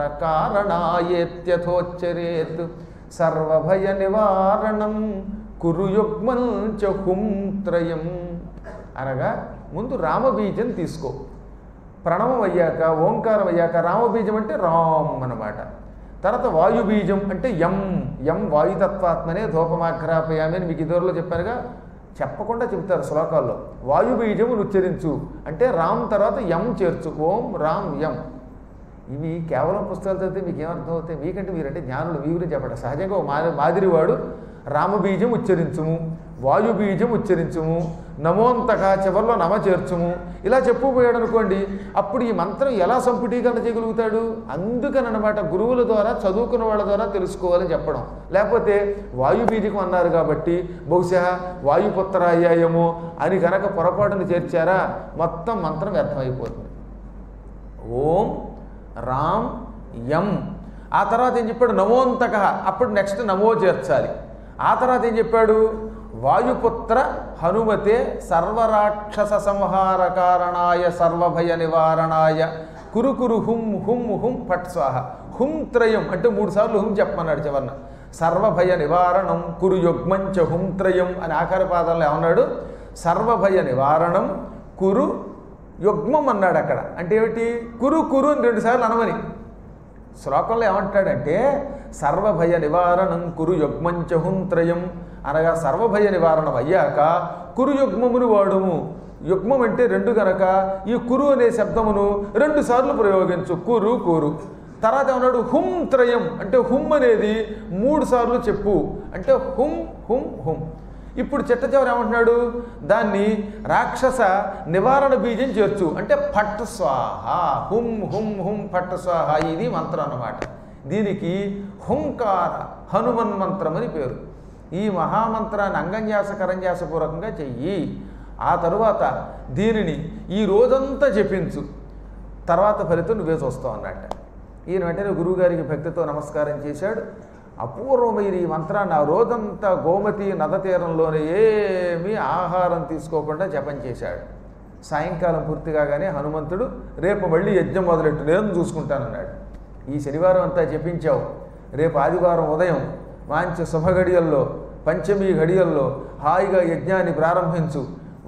కారణాయేత్యథోచ్చరేత్ సర్వభయ నివారణం కురుయుగ్మం చ హుంత్రయం అనగా ముందు రామబీజం తీసుకో ప్రణవం అయ్యాక ఓంకారం అయ్యాక రామబీజం అంటే రామ్ అన్నమాట తర్వాత వాయుబీజం అంటే యం యం వాయుతత్వాత్మనే ధూపమాఘ్రాపయామి అని మీకు ఇదివరలో చెప్పానుగా చెప్పకుండా చెబుతారు శ్లోకాల్లో వాయుబీజము ఉచ్చరించు అంటే రామ్ తర్వాత యం చేర్చు ఓం రామ్ యం ఇవి కేవలం పుస్తకాలు చదివితే మీకు ఏమర్థం అవుతాయి మీకంటే మీరంటే జ్ఞానులు మీ గురించి చెప్పండి సహజంగా ఓ మా మాదిరివాడు రామబీజం ఉచ్చరించుము వాయుబీజం ఉచ్చరించుము నమోంతక చివరిలో నమ చేర్చుము ఇలా చెప్పుపోయాడు అనుకోండి అప్పుడు ఈ మంత్రం ఎలా సంపుటీకరణ చేయగలుగుతాడు అందుకనమాట గురువుల ద్వారా చదువుకున్న వాళ్ళ ద్వారా తెలుసుకోవాలని చెప్పడం లేకపోతే వాయుబీజకం అన్నారు కాబట్టి బహుశా వాయుపుత్ర అయ్యాయేమో అని కనుక పొరపాటును చేర్చారా మొత్తం మంత్రం వ్యర్థమైపోతుంది ఓం రామ్ యం ఆ తర్వాత ఏం చెప్పాడు నమోంతక అప్పుడు నెక్స్ట్ నమో చేర్చాలి ఆ తర్వాత ఏం చెప్పాడు వాయుపుత్ర హనుమతే సర్వరాక్షస సంహార కారణాయ సర్వభయ నివారణాయ కురు కురు హుం హుం హుం పట్ స్వాహ హుం త్రయం అంటే మూడు సార్లు హుం చెప్పమన్నాడు చివరన సర్వభయ నివారణం కురు యుగ్మంచ హుం త్రయం అని ఆఖరి పాదాల్లో ఏమన్నాడు సర్వభయ నివారణం కురు యుగ్మం అన్నాడు అక్కడ అంటే ఏమిటి కురు కురు అని రెండుసార్లు అనమని శ్లోకంలో ఏమంటాడంటే సర్వభయ నివారణం కురు యుగ్మంచహుంత్రయం అనగా సర్వభయ నివారణం అయ్యాక కురు యుగ్మమును వాడుము యుగ్మం అంటే రెండు గనక ఈ కురు అనే శబ్దమును రెండు సార్లు ప్రయోగించు కురు కురు తర్వాత ఏమన్నాడు హుం త్రయం అంటే హుం అనేది మూడు సార్లు చెప్పు అంటే హుం హుం హుం ఇప్పుడు చిట్ట చివరి ఏమంటున్నాడు దాన్ని రాక్షస నివారణ బీజం చేర్చు అంటే పట్ స్వాహ హుం హుం హుం పట్ స్వాహ ఇది మంత్రం అన్నమాట దీనికి హుంకార హనుమన్ మంత్రం అని పేరు ఈ మహామంత్రాన్ని అంగన్యాస కరంజాసపూర్వకంగా చెయ్యి ఆ తరువాత దీనిని ఈ రోజంతా జపించు తర్వాత ఫలితం నువ్వే చూస్తావు అన్నట్ట ఈయన వెంటనే గురువుగారికి భక్తితో నమస్కారం చేశాడు అపూర్వమైన ఈ మంత్రాన్ని ఆ రోజంతా గోమతి నద తీరంలోనే ఏమీ ఆహారం తీసుకోకుండా జపం చేశాడు సాయంకాలం పూర్తి కాగానే హనుమంతుడు రేపు మళ్ళీ యజ్ఞం మొదలెట్టు నేను చూసుకుంటానన్నాడు ఈ శనివారం అంతా జపించావు రేపు ఆదివారం ఉదయం మంచి శుభ గడియల్లో పంచమి గడియల్లో హాయిగా యజ్ఞాన్ని ప్రారంభించు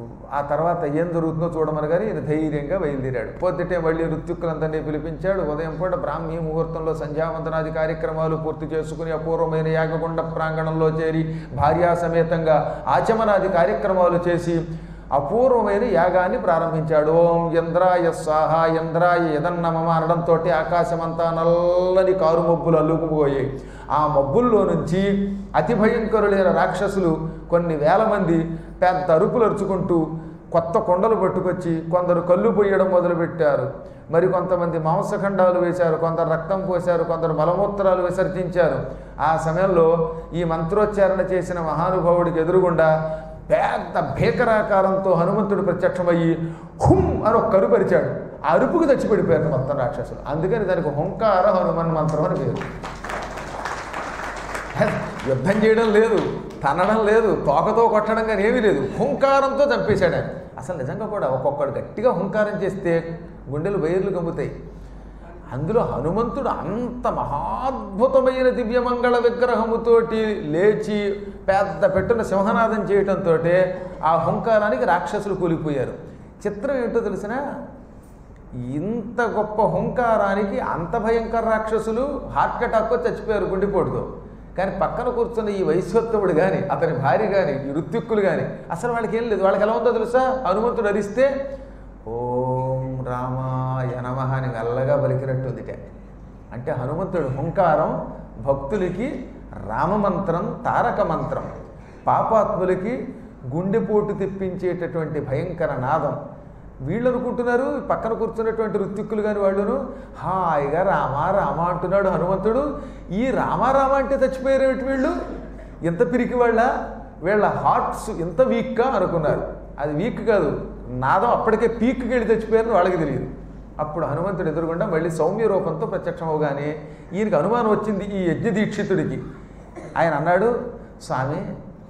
ఆ తర్వాత ఏం జరుగుతుందో చూడమని కానీ ఈయన ధైర్యంగా బయలుదేరాడు పొద్దుటే మళ్ళీ ఋత్విక్కులందరినీ పిలిపించాడు ఉదయం పూట బ్రాహ్మీ ముహూర్తంలో సంధ్యావందనాది కార్యక్రమాలు పూర్తి చేసుకుని అపూర్వమైన యాగగుండ ప్రాంగణంలో చేరి భార్యా సమేతంగా ఆచమనాది కార్యక్రమాలు చేసి అపూర్వమైన యాగాన్ని ప్రారంభించాడు ఓం ఇంద్రాయ స్వాహ ఇంద్రాయ యదన్నమమ అనడంతో ఆకాశమంతా నల్లని కారు మబ్బులు అల్లుకుపోయాయి ఆ మబ్బుల్లో నుంచి అతి భయంకరులైన రాక్షసులు కొన్ని వేల మంది పెద్ద అరుపులు అరుచుకుంటూ కొత్త కొండలు పట్టుకొచ్చి కొందరు కళ్ళు పొయ్యడం మొదలుపెట్టారు మరి కొంతమంది మాంసఖండాలు వేశారు కొందరు రక్తం పోశారు కొందరు మలమూత్రాలు విసర్జించారు ఆ సమయంలో ఈ మంత్రోచ్చారణ చేసిన మహానుభావుడికి ఎదురుగుండా పెద్ద భీకరాకారంతో హనుమంతుడు ప్రత్యక్షమయ్యి హుం అని ఒక కరుపరిచాడు ఆ అరుపుకి చచ్చిపడిపోయారు మొత్తం రాక్షసులు అందుకని దానికి హుంకార హనుమన్ మంత్రం అని పేరు యుద్ధం చేయడం లేదు తనడం లేదు తోకతో కొట్టడం కానీ ఏమీ లేదు హుంకారంతో చంపేశాడు ఆయన అసలు నిజంగా కూడా ఒక్కొక్కడు గట్టిగా హుంకారం చేస్తే గుండెలు బయర్లు గమ్ముతాయి అందులో హనుమంతుడు అంత మహాద్భుతమైన దివ్యమంగళ విగ్రహముతోటి లేచి పెద్ద పెట్టున సింహనాదం చేయటంతో ఆ హుంకారానికి రాక్షసులు కూలిపోయారు చిత్రం ఏంటో తెలిసిన ఇంత గొప్ప హుంకారానికి అంత భయంకర రాక్షసులు హార్ట్ అటాక్ చచ్చిపోయారు గుండెపోటుతో కానీ పక్కన కూర్చున్న ఈ వైశ్వత్వముడు కానీ అతని భార్య కానీ ఈ ఋత్విక్కులు కానీ అసలు వాళ్ళకి ఏం లేదు వాళ్ళకి ఎలా ఉందో తెలుసా హనుమంతుడు అరిస్తే ఓం రామాయ నమః అని మెల్లగా పలికినట్టుందిట అంటే హనుమంతుడు హుంకారం భక్తులకి రామమంత్రం తారక మంత్రం పాపాత్ములకి గుండెపోటు తెప్పించేటటువంటి భయంకర నాదం వీళ్ళు అనుకుంటున్నారు పక్కన కూర్చున్నటువంటి ఋత్విక్కులు కాని వాళ్ళును హాయిగా రామ రామ అంటున్నాడు హనుమంతుడు ఈ రామ రామ అంటే చచ్చిపోయారేమిటి వీళ్ళు ఎంత పిరికి వాళ్ళ వీళ్ళ హార్ట్స్ ఎంత వీక్గా అనుకున్నారు అది వీక్ కాదు నాదం అప్పటికే పీక్కి వెళ్ళి చచ్చిపోయారని వాళ్ళకి తెలియదు అప్పుడు హనుమంతుడు ఎదురుగుండా మళ్ళీ సౌమ్య రూపంతో ప్రత్యక్షం అవగానే ఈయనకి అనుమానం వచ్చింది ఈ యజ్ఞ దీక్షితుడికి ఆయన అన్నాడు స్వామి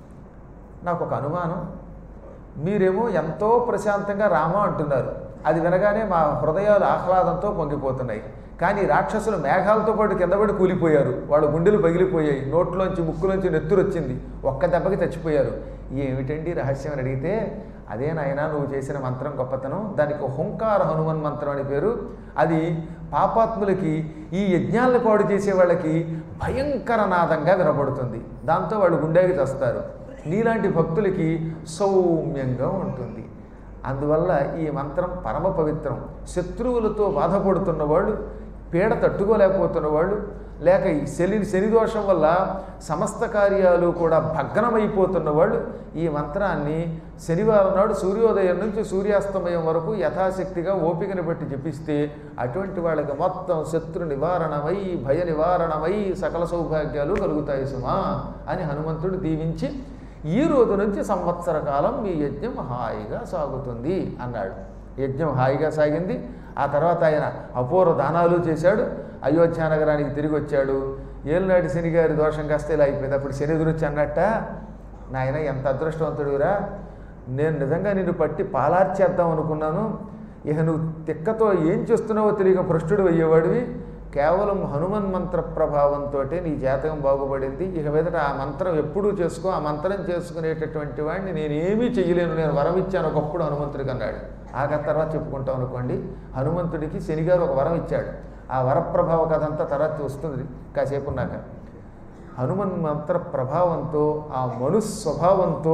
నాకు ఒక అనుమానం మీరేమో ఎంతో ప్రశాంతంగా రామ అంటున్నారు అది వినగానే మా హృదయాలు ఆహ్లాదంతో పొంగిపోతున్నాయి కానీ రాక్షసులు మేఘాలతో పాటు కిందపడి కూలిపోయారు వాళ్ళ గుండెలు పగిలిపోయాయి నోట్లోంచి ముక్కులోంచి నెత్తురు వచ్చింది ఒక్క దెబ్బకి చచ్చిపోయారు ఏమిటండి రహస్యం అని అడిగితే అదే నాయనా నువ్వు చేసిన మంత్రం గొప్పతనం దానికి హుంకార హనుమన్ మంత్రం అని పేరు అది పాపాత్ములకి ఈ యజ్ఞాలను పాడు చేసే వాళ్ళకి భయంకర నాదంగా వినపడుతుంది దాంతో వాళ్ళు గుండెకి తెస్తారు నీలాంటి భక్తులకి సౌమ్యంగా ఉంటుంది అందువల్ల ఈ మంత్రం పరమ పవిత్రం శత్రువులతో బాధపడుతున్న వాళ్ళు పీడ తట్టుకోలేకపోతున్న వాళ్ళు లేక ఈ శని శని దోషం వల్ల సమస్త కార్యాలు కూడా భగ్నమైపోతున్న వాళ్ళు ఈ మంత్రాన్ని శనివారం నాడు సూర్యోదయం నుంచి సూర్యాస్తమయం వరకు యథాశక్తిగా ఓపికను బట్టి జపిస్తే అటువంటి వాళ్ళకి మొత్తం శత్రు నివారణమై భయ నివారణమై సకల సౌభాగ్యాలు కలుగుతాయి సుమా అని హనుమంతుడు దీవించి ఈ రోజు నుంచి సంవత్సర కాలం మీ యజ్ఞం హాయిగా సాగుతుంది అన్నాడు యజ్ఞం హాయిగా సాగింది ఆ తర్వాత ఆయన అపూర్వ దానాలు చేశాడు అయోధ్య నగరానికి తిరిగి వచ్చాడు ఏలినాటి శని గారి దోషం కాస్త ఇలా అయిపోయింది అప్పుడు శని ఎదురొచ్చి అన్నట్ట నాయన ఎంత అదృష్టవంతుడురా నేను నిజంగా నిన్ను పట్టి పాలార్చేద్దాం అనుకున్నాను ఇక నువ్వు తిక్కతో ఏం చేస్తున్నావో తెలియక భ్రష్టుడు అయ్యేవాడివి కేవలం హనుమన్ మంత్ర ప్రభావంతో నీ జాతకం బాగుపడింది ఇక మీదట ఆ మంత్రం ఎప్పుడూ చేసుకో ఆ మంత్రం చేసుకునేటటువంటి వాడిని నేనేమీ చెయ్యలేను నేను వరం ఇచ్చాను ఒకప్పుడు హనుమంతుడికి అన్నాడు ఆగ తర్వాత చెప్పుకుంటాం అనుకోండి హనుమంతుడికి శనిగారు ఒక వరం ఇచ్చాడు ఆ వరప్రభావ కథ అంతా తర్వాత వస్తుంది కాసేపు ఉన్నాక హనుమన్ మంత్ర ప్రభావంతో ఆ మను స్వభావంతో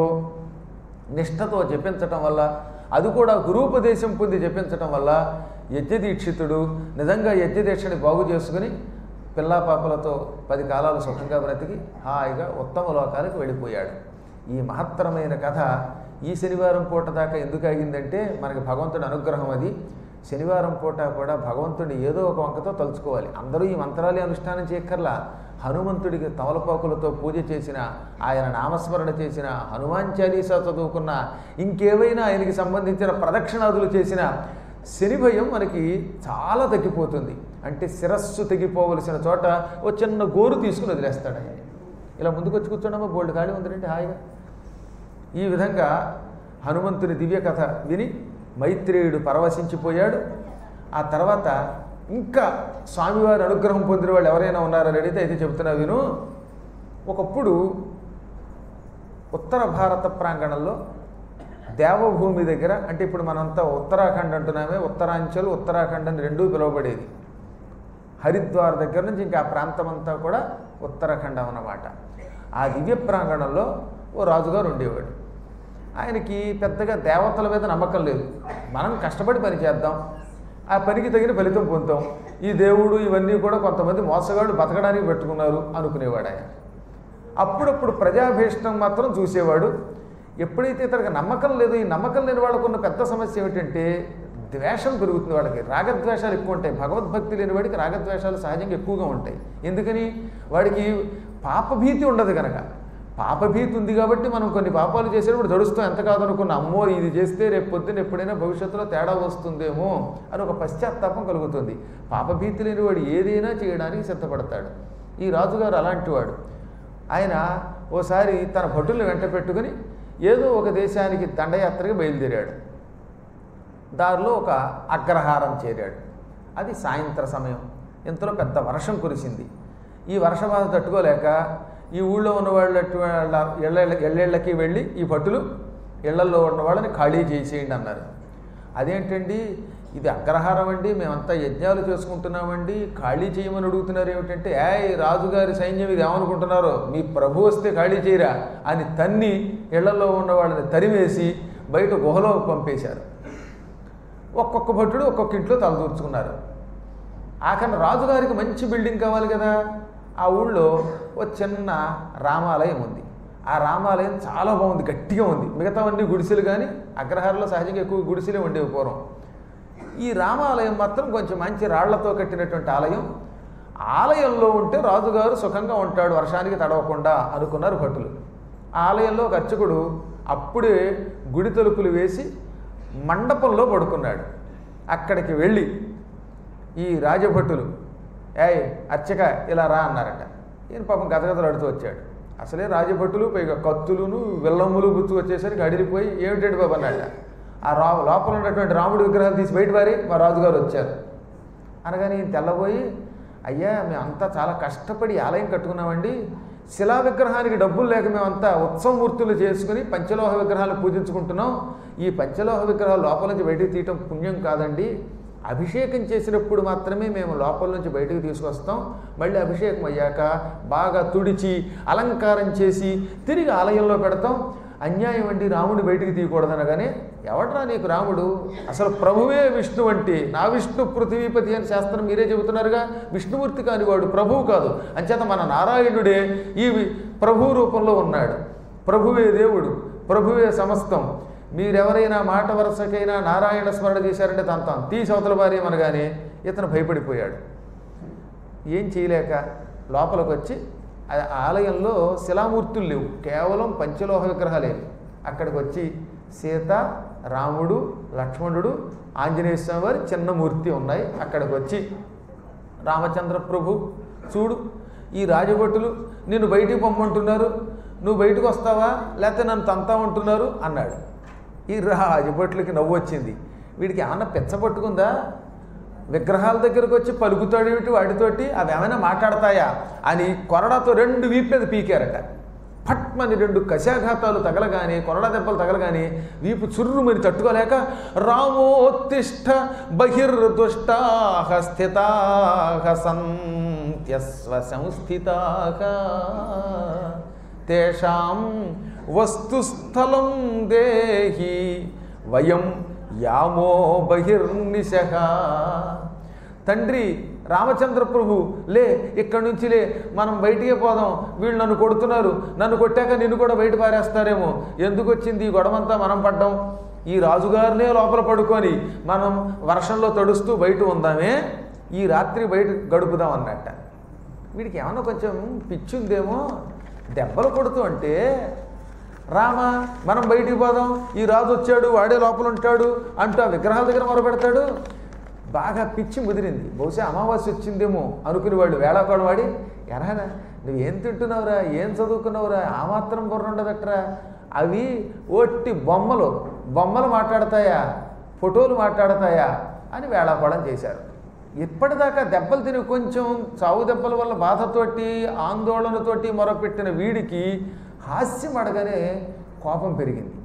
నిష్ఠతో జపించటం వల్ల అది కూడా గురూపదేశం పొంది జపించటం వల్ల యజ్ఞదీక్షితుడు నిజంగా యజ్ఞదీక్షని బాగు చేసుకుని పిల్లా పాపలతో పది కాలాలు సుఖంగా బ్రతికి హాయిగా ఉత్తమ లోకాలకు వెళ్ళిపోయాడు ఈ మహత్తరమైన కథ ఈ శనివారం పూట దాకా ఎందుకు ఆగిందంటే మనకి భగవంతుడి అనుగ్రహం అది శనివారం పూట కూడా భగవంతుడిని ఏదో ఒక వంకతో తలుచుకోవాలి అందరూ ఈ మంత్రాలే అనుష్ఠానం చేయక్కర్లా హనుమంతుడికి తమలపాకులతో పూజ చేసిన ఆయన నామస్మరణ చేసిన హనుమాన్ చాలీసా చదువుకున్న ఇంకేవైనా ఆయనకి సంబంధించిన ప్రదక్షిణాదులు చేసిన శని భయం మనకి చాలా తగ్గిపోతుంది అంటే శిరస్సు తెగిపోవలసిన చోట ఓ చిన్న గోరు తీసుకుని వదిలేస్తాడు ఆయన ఇలా ముందుకు వచ్చి కూర్చోడమా బోల్డ్ ఖాళీ ఉందండి హాయిగా ఈ విధంగా హనుమంతుని దివ్య కథ విని మైత్రేయుడు పరవశించిపోయాడు ఆ తర్వాత ఇంకా స్వామివారి అనుగ్రహం పొందిన వాళ్ళు ఎవరైనా ఉన్నారని అడిగితే అయితే చెబుతున్నా విను ఒకప్పుడు ఉత్తర భారత ప్రాంగణంలో దేవభూమి దగ్గర అంటే ఇప్పుడు మనంతా ఉత్తరాఖండ్ అంటున్నామే ఉత్తరాంచల్ ఉత్తరాఖండ్ అని రెండూ పిలువబడేది హరిద్వార్ దగ్గర నుంచి ఇంకా ఆ ప్రాంతం అంతా కూడా ఉత్తరాఖండం అన్నమాట ఆ దివ్య ప్రాంగణంలో ఓ రాజుగారు ఉండేవాడు ఆయనకి పెద్దగా దేవతల మీద నమ్మకం లేదు మనం కష్టపడి పని చేద్దాం ఆ పనికి తగిన ఫలితం పొందుతాం ఈ దేవుడు ఇవన్నీ కూడా కొంతమంది మోసగాళ్ళు బతకడానికి పెట్టుకున్నారు అనుకునేవాడు ఆయన అప్పుడప్పుడు ప్రజాభీష్టం మాత్రం చూసేవాడు ఎప్పుడైతే ఇతనికి నమ్మకం లేదు ఈ నమ్మకం లేని వాళ్ళకు ఉన్న పెద్ద సమస్య ఏమిటంటే ద్వేషం పెరుగుతుంది వాళ్ళకి రాగద్వేషాలు ఎక్కువ ఉంటాయి భగవద్భక్తి లేని వాడికి రాగద్వేషాలు సహజంగా ఎక్కువగా ఉంటాయి ఎందుకని వాడికి పాపభీతి ఉండదు కనుక పాపభీతి ఉంది కాబట్టి మనం కొన్ని పాపాలు చేసేటప్పుడు దడుస్తాం ఎంత కాదనుకున్న అమ్మో ఇది చేస్తే రేపు పొద్దున్న ఎప్పుడైనా భవిష్యత్తులో తేడా వస్తుందేమో అని ఒక పశ్చాత్తాపం కలుగుతుంది పాపభీతి లేని వాడు ఏదైనా చేయడానికి సిద్ధపడతాడు ఈ రాజుగారు అలాంటి వాడు ఆయన ఓసారి తన భటుల్ని వెంట పెట్టుకుని ఏదో ఒక దేశానికి దండయాత్రకి బయలుదేరాడు దారిలో ఒక అగ్రహారం చేరాడు అది సాయంత్ర సమయం ఇంతలో పెద్ద వర్షం కురిసింది ఈ వర్షబాధ తట్టుకోలేక ఈ ఊళ్ళో ఉన్న వాళ్ళ వాళ్ళ ఇళ్ళ ఇళ్ళకి వెళ్ళి ఈ భటులు ఇళ్లలో ఉన్న వాళ్ళని ఖాళీ చేసేయండి అన్నారు అదేంటండి ఇది అగ్రహారం అండి మేమంతా యజ్ఞాలు చేసుకుంటున్నామండి ఖాళీ చేయమని అడుగుతున్నారు ఏమిటంటే ఏ రాజుగారి సైన్యం ఇది ఏమనుకుంటున్నారో మీ ప్రభు వస్తే ఖాళీ చేయరా అని తన్ని ఇళ్లలో ఉన్న వాళ్ళని తరిమేసి బయట గుహలో పంపేశారు ఒక్కొక్క భట్టుడు ఒక్కొక్క ఇంట్లో తలదూర్చుకున్నారు ఆఖరి రాజుగారికి మంచి బిల్డింగ్ కావాలి కదా ఆ ఊళ్ళో ఓ చిన్న రామాలయం ఉంది ఆ రామాలయం చాలా బాగుంది గట్టిగా ఉంది మిగతావన్నీ గుడిసెలు కానీ అగ్రహారంలో సహజంగా ఎక్కువ గుడిసెలే ఉండేవి పూర్వం ఈ రామాలయం మాత్రం కొంచెం మంచి రాళ్లతో కట్టినటువంటి ఆలయం ఆలయంలో ఉంటే రాజుగారు సుఖంగా ఉంటాడు వర్షానికి తడవకుండా అనుకున్నారు భటులు ఆ ఆలయంలో ఒక అర్చకుడు అప్పుడే గుడి తలుపులు వేసి మండపంలో పడుకున్నాడు అక్కడికి వెళ్ళి ఈ రాజభటులు ఏయ్ అర్చక ఇలా రా అన్నారట ఈయన పాపం గదగదలు అడుతూ వచ్చాడు అసలే రాజభటులు పైగా కత్తులును విల్లమ్ములు గుర్తు వచ్చేసరికి అడిగిపోయి ఏమిటండి బాబు అన్నట్ట ఆ రా లోపల ఉన్నటువంటి రాముడి విగ్రహాలు తీసి బయట పారి మా రాజుగారు వచ్చారు అనగానే ఈయన తెల్లబోయి అయ్యా మేమంతా చాలా కష్టపడి ఆలయం కట్టుకున్నామండి శిలా విగ్రహానికి డబ్బులు లేక మేమంతా ఉత్సవమూర్తులు చేసుకుని పంచలోహ విగ్రహాలు పూజించుకుంటున్నాం ఈ పంచలోహ విగ్రహాలు లోపల నుంచి బయటకు తీయటం పుణ్యం కాదండి అభిషేకం చేసినప్పుడు మాత్రమే మేము లోపల నుంచి బయటకు తీసుకొస్తాం మళ్ళీ అభిషేకం అయ్యాక బాగా తుడిచి అలంకారం చేసి తిరిగి ఆలయంలో పెడతాం అన్యాయం అండి రాముడు బయటికి తీయకూడదనగానే ఎవడ్రా నీకు రాముడు అసలు ప్రభువే విష్ణు అంటే నా విష్ణు పృథ్వీపతి అని శాస్త్రం మీరే చెబుతున్నారుగా విష్ణుమూర్తి కాని వాడు ప్రభువు కాదు అంచేత మన నారాయణుడే ఈ వి- ప్రభు రూపంలో ఉన్నాడు ప్రభువే దేవుడు ప్రభువే సమస్తం మీరెవరైనా మాట వరుసకైనా నారాయణ స్మరణ చేశారంటే తంతాం తీసి అవతల భార్య అనగానే ఇతను భయపడిపోయాడు ఏం చేయలేక లోపలికి వచ్చి ఆ ఆలయంలో శిలామూర్తులు లేవు కేవలం పంచలోహ విగ్రహాలే అక్కడికి వచ్చి సీత రాముడు లక్ష్మణుడు ఆంజనేయ స్వామి వారి చిన్న మూర్తి ఉన్నాయి అక్కడికి వచ్చి రామచంద్ర ప్రభు చూడు ఈ రాజభటులు నిన్ను బయటికి పొమ్మంటున్నారు నువ్వు బయటకు వస్తావా లేకపోతే నన్ను తంతా ఉంటున్నారు అన్నాడు ఈ రాజభటులకి నవ్వు వచ్చింది వీడికి ఏమన్నా పెచ్చ పట్టుకుందా విగ్రహాల దగ్గరకు వచ్చి పలుకుతాడు ఏమిటి వాటితోటి అవి ఏమైనా మాట్లాడతాయా అని కొరడాతో రెండు వీపు మీద పీకారట పట్మని రెండు కశాఘాతాలు తగలగానే కొరడా దెబ్బలు తగలగానే వీపు చుర్రుమని తట్టుకోలేక రామోత్తిష్ట బహిర్దుష్టాహ స్థితాహ సంత్యస్వ సంస్థితాహ తేషాం వస్తుస్థలం దేహి వయం యామో బహిర్నిశ తండ్రి రామచంద్ర ప్రభు లే ఇక్కడి నుంచి లే మనం బయటికి పోదాం వీళ్ళు నన్ను కొడుతున్నారు నన్ను కొట్టాక నిన్ను కూడా బయట పారేస్తారేమో ఎందుకు వచ్చింది ఈ గొడవంతా మనం పడ్డాం ఈ రాజుగారినే లోపల పడుకొని మనం వర్షంలో తడుస్తూ బయట ఉందామే ఈ రాత్రి బయట గడుపుదాం అన్నట్ట వీడికి ఏమన్నా కొంచెం పిచ్చుందేమో దెబ్బలు కొడుతూ అంటే రామ మనం బయటికి పోదాం ఈ రాజు వచ్చాడు వాడే లోపల ఉంటాడు అంటూ ఆ విగ్రహాల దగ్గర మొరపెడతాడు బాగా పిచ్చి ముదిరింది బహుశా అమావాస్య వచ్చిందేమో అనుకుని వాళ్ళు వేళాకోళం వాడి ఎరానా నువ్వు ఏం తింటున్నావురా ఏం చదువుకున్నావురా ఆ మాత్రం బుర్ర ఉండదట్రా అవి ఒట్టి బొమ్మలు బొమ్మలు మాట్లాడతాయా ఫోటోలు మాట్లాడతాయా అని వేళాకోళం చేశారు ఇప్పటిదాకా దెబ్బలు తిని కొంచెం చావు దెబ్బల వల్ల బాధతోటి ఆందోళనతోటి మొరపెట్టిన వీడికి హాస్యం అడగానే కోపం పెరిగింది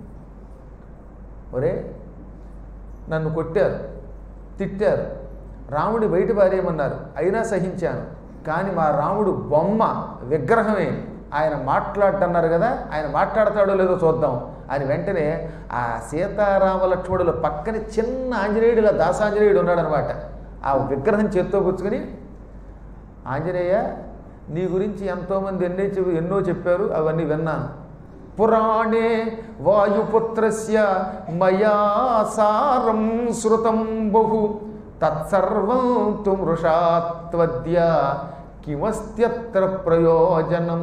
ఒరే నన్ను కొట్టారు తిట్టారు రాముడి బయట పారేయమన్నారు అయినా సహించాను కానీ మా రాముడు బొమ్మ విగ్రహమే ఆయన మాట్లాడటన్నారు కదా ఆయన మాట్లాడతాడో లేదో చూద్దాం అని వెంటనే ఆ సీతారామ లక్ష్మణుల పక్కన చిన్న ఆంజనేయుడు ఇలా దాసాంజనేయుడు ఉన్నాడనమాట ఆ విగ్రహం చేత్తో పుచ్చుకొని ఆంజనేయ నీ గురించి ఎంతోమంది ఎన్నో చెప్ ఎన్నో చెప్పారు అవన్నీ విన్నాను పురాణే వాయుపుత్రస్య మయా సారం శృతం బహు తత్సర్వం తు మృషాత్వద్య కిమస్త్యత్ర ప్రయోజనం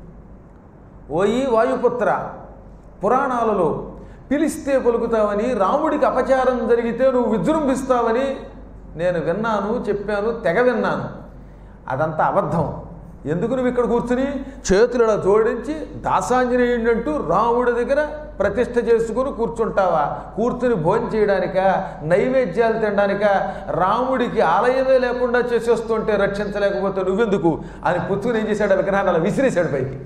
ఓయి వాయుపుత్ర పురాణాలలో పిలిస్తే పలుకుతావని రాముడికి అపచారం జరిగితే నువ్వు విజృంభిస్తావని నేను విన్నాను చెప్పాను తెగ విన్నాను అదంతా అబద్ధం ఎందుకు నువ్వు ఇక్కడ కూర్చుని చేతులు ఇలా జోడించి దాసాంజనేయుడు అంటూ రాముడి దగ్గర ప్రతిష్ఠ చేసుకుని కూర్చుంటావా కూర్చుని భోజనం చేయడానిక నైవేద్యాలు తినడానిక రాముడికి ఆలయమే లేకుండా చేసేస్తుంటే రక్షించలేకపోతే నువ్వెందుకు అని పుచ్చుకుని ఏం చేశాడు ఆ విగ్రహాన్ని అలా విసిరేశాడు పైకి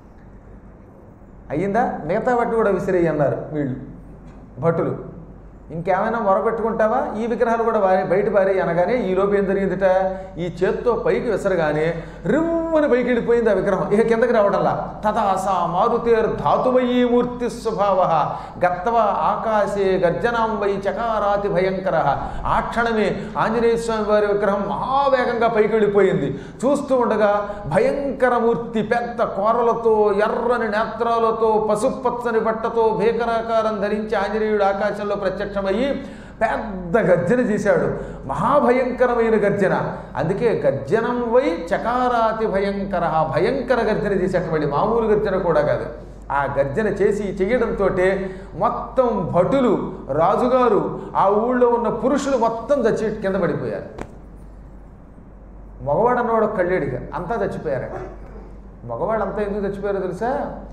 అయ్యిందా మిగతా వాటిని కూడా విసిరేయి అన్నారు వీళ్ళు భటులు ఇంకేమైనా మొరపెట్టుకుంటావా ఈ విగ్రహాలు కూడా వారి బయట పారి అనగానే ఈ లోపు ఏం జరిగిందిట ఈ చేత్తో పైకి విసరగానే రిమ్మని పైకి వెళ్ళిపోయింది ఆ విగ్రహం ఇక కిందకి రావడంలా తథాసా మారుతేర్ ధాతుమయీ మూర్తి స్వభావ గత్తవ ఆకాశే గర్జనాం వై చకారాతి భయంకర ఆ క్షణమే ఆంజనేయ స్వామి వారి విగ్రహం మహావేగంగా పైకి వెళ్ళిపోయింది చూస్తూ ఉండగా భయంకర మూర్తి పెద్ద కోరలతో ఎర్రని నేత్రాలతో పసుపచ్చని బట్టతో భీకరాకారం ధరించి ఆంజనేయుడు ఆకాశంలో ప్రత్యక్షమయ్యి పెద్ద గర్జన చేశాడు మహాభయంకరమైన గర్జన అందుకే గర్జనం వై చకారాతి భయంకర భయంకర గర్జన చేసేటువంటి మామూలు గర్జన కూడా కాదు ఆ గర్జన చేసి చేయడంతో మొత్తం భటులు రాజుగారు ఆ ఊళ్ళో ఉన్న పురుషులు మొత్తం చచ్చి కింద పడిపోయారు మగవాడు అన్నవాడు కళ్ళేడిగా అంతా చచ్చిపోయారట మగవాడు అంతా ఎందుకు చచ్చిపోయారో తెలుసా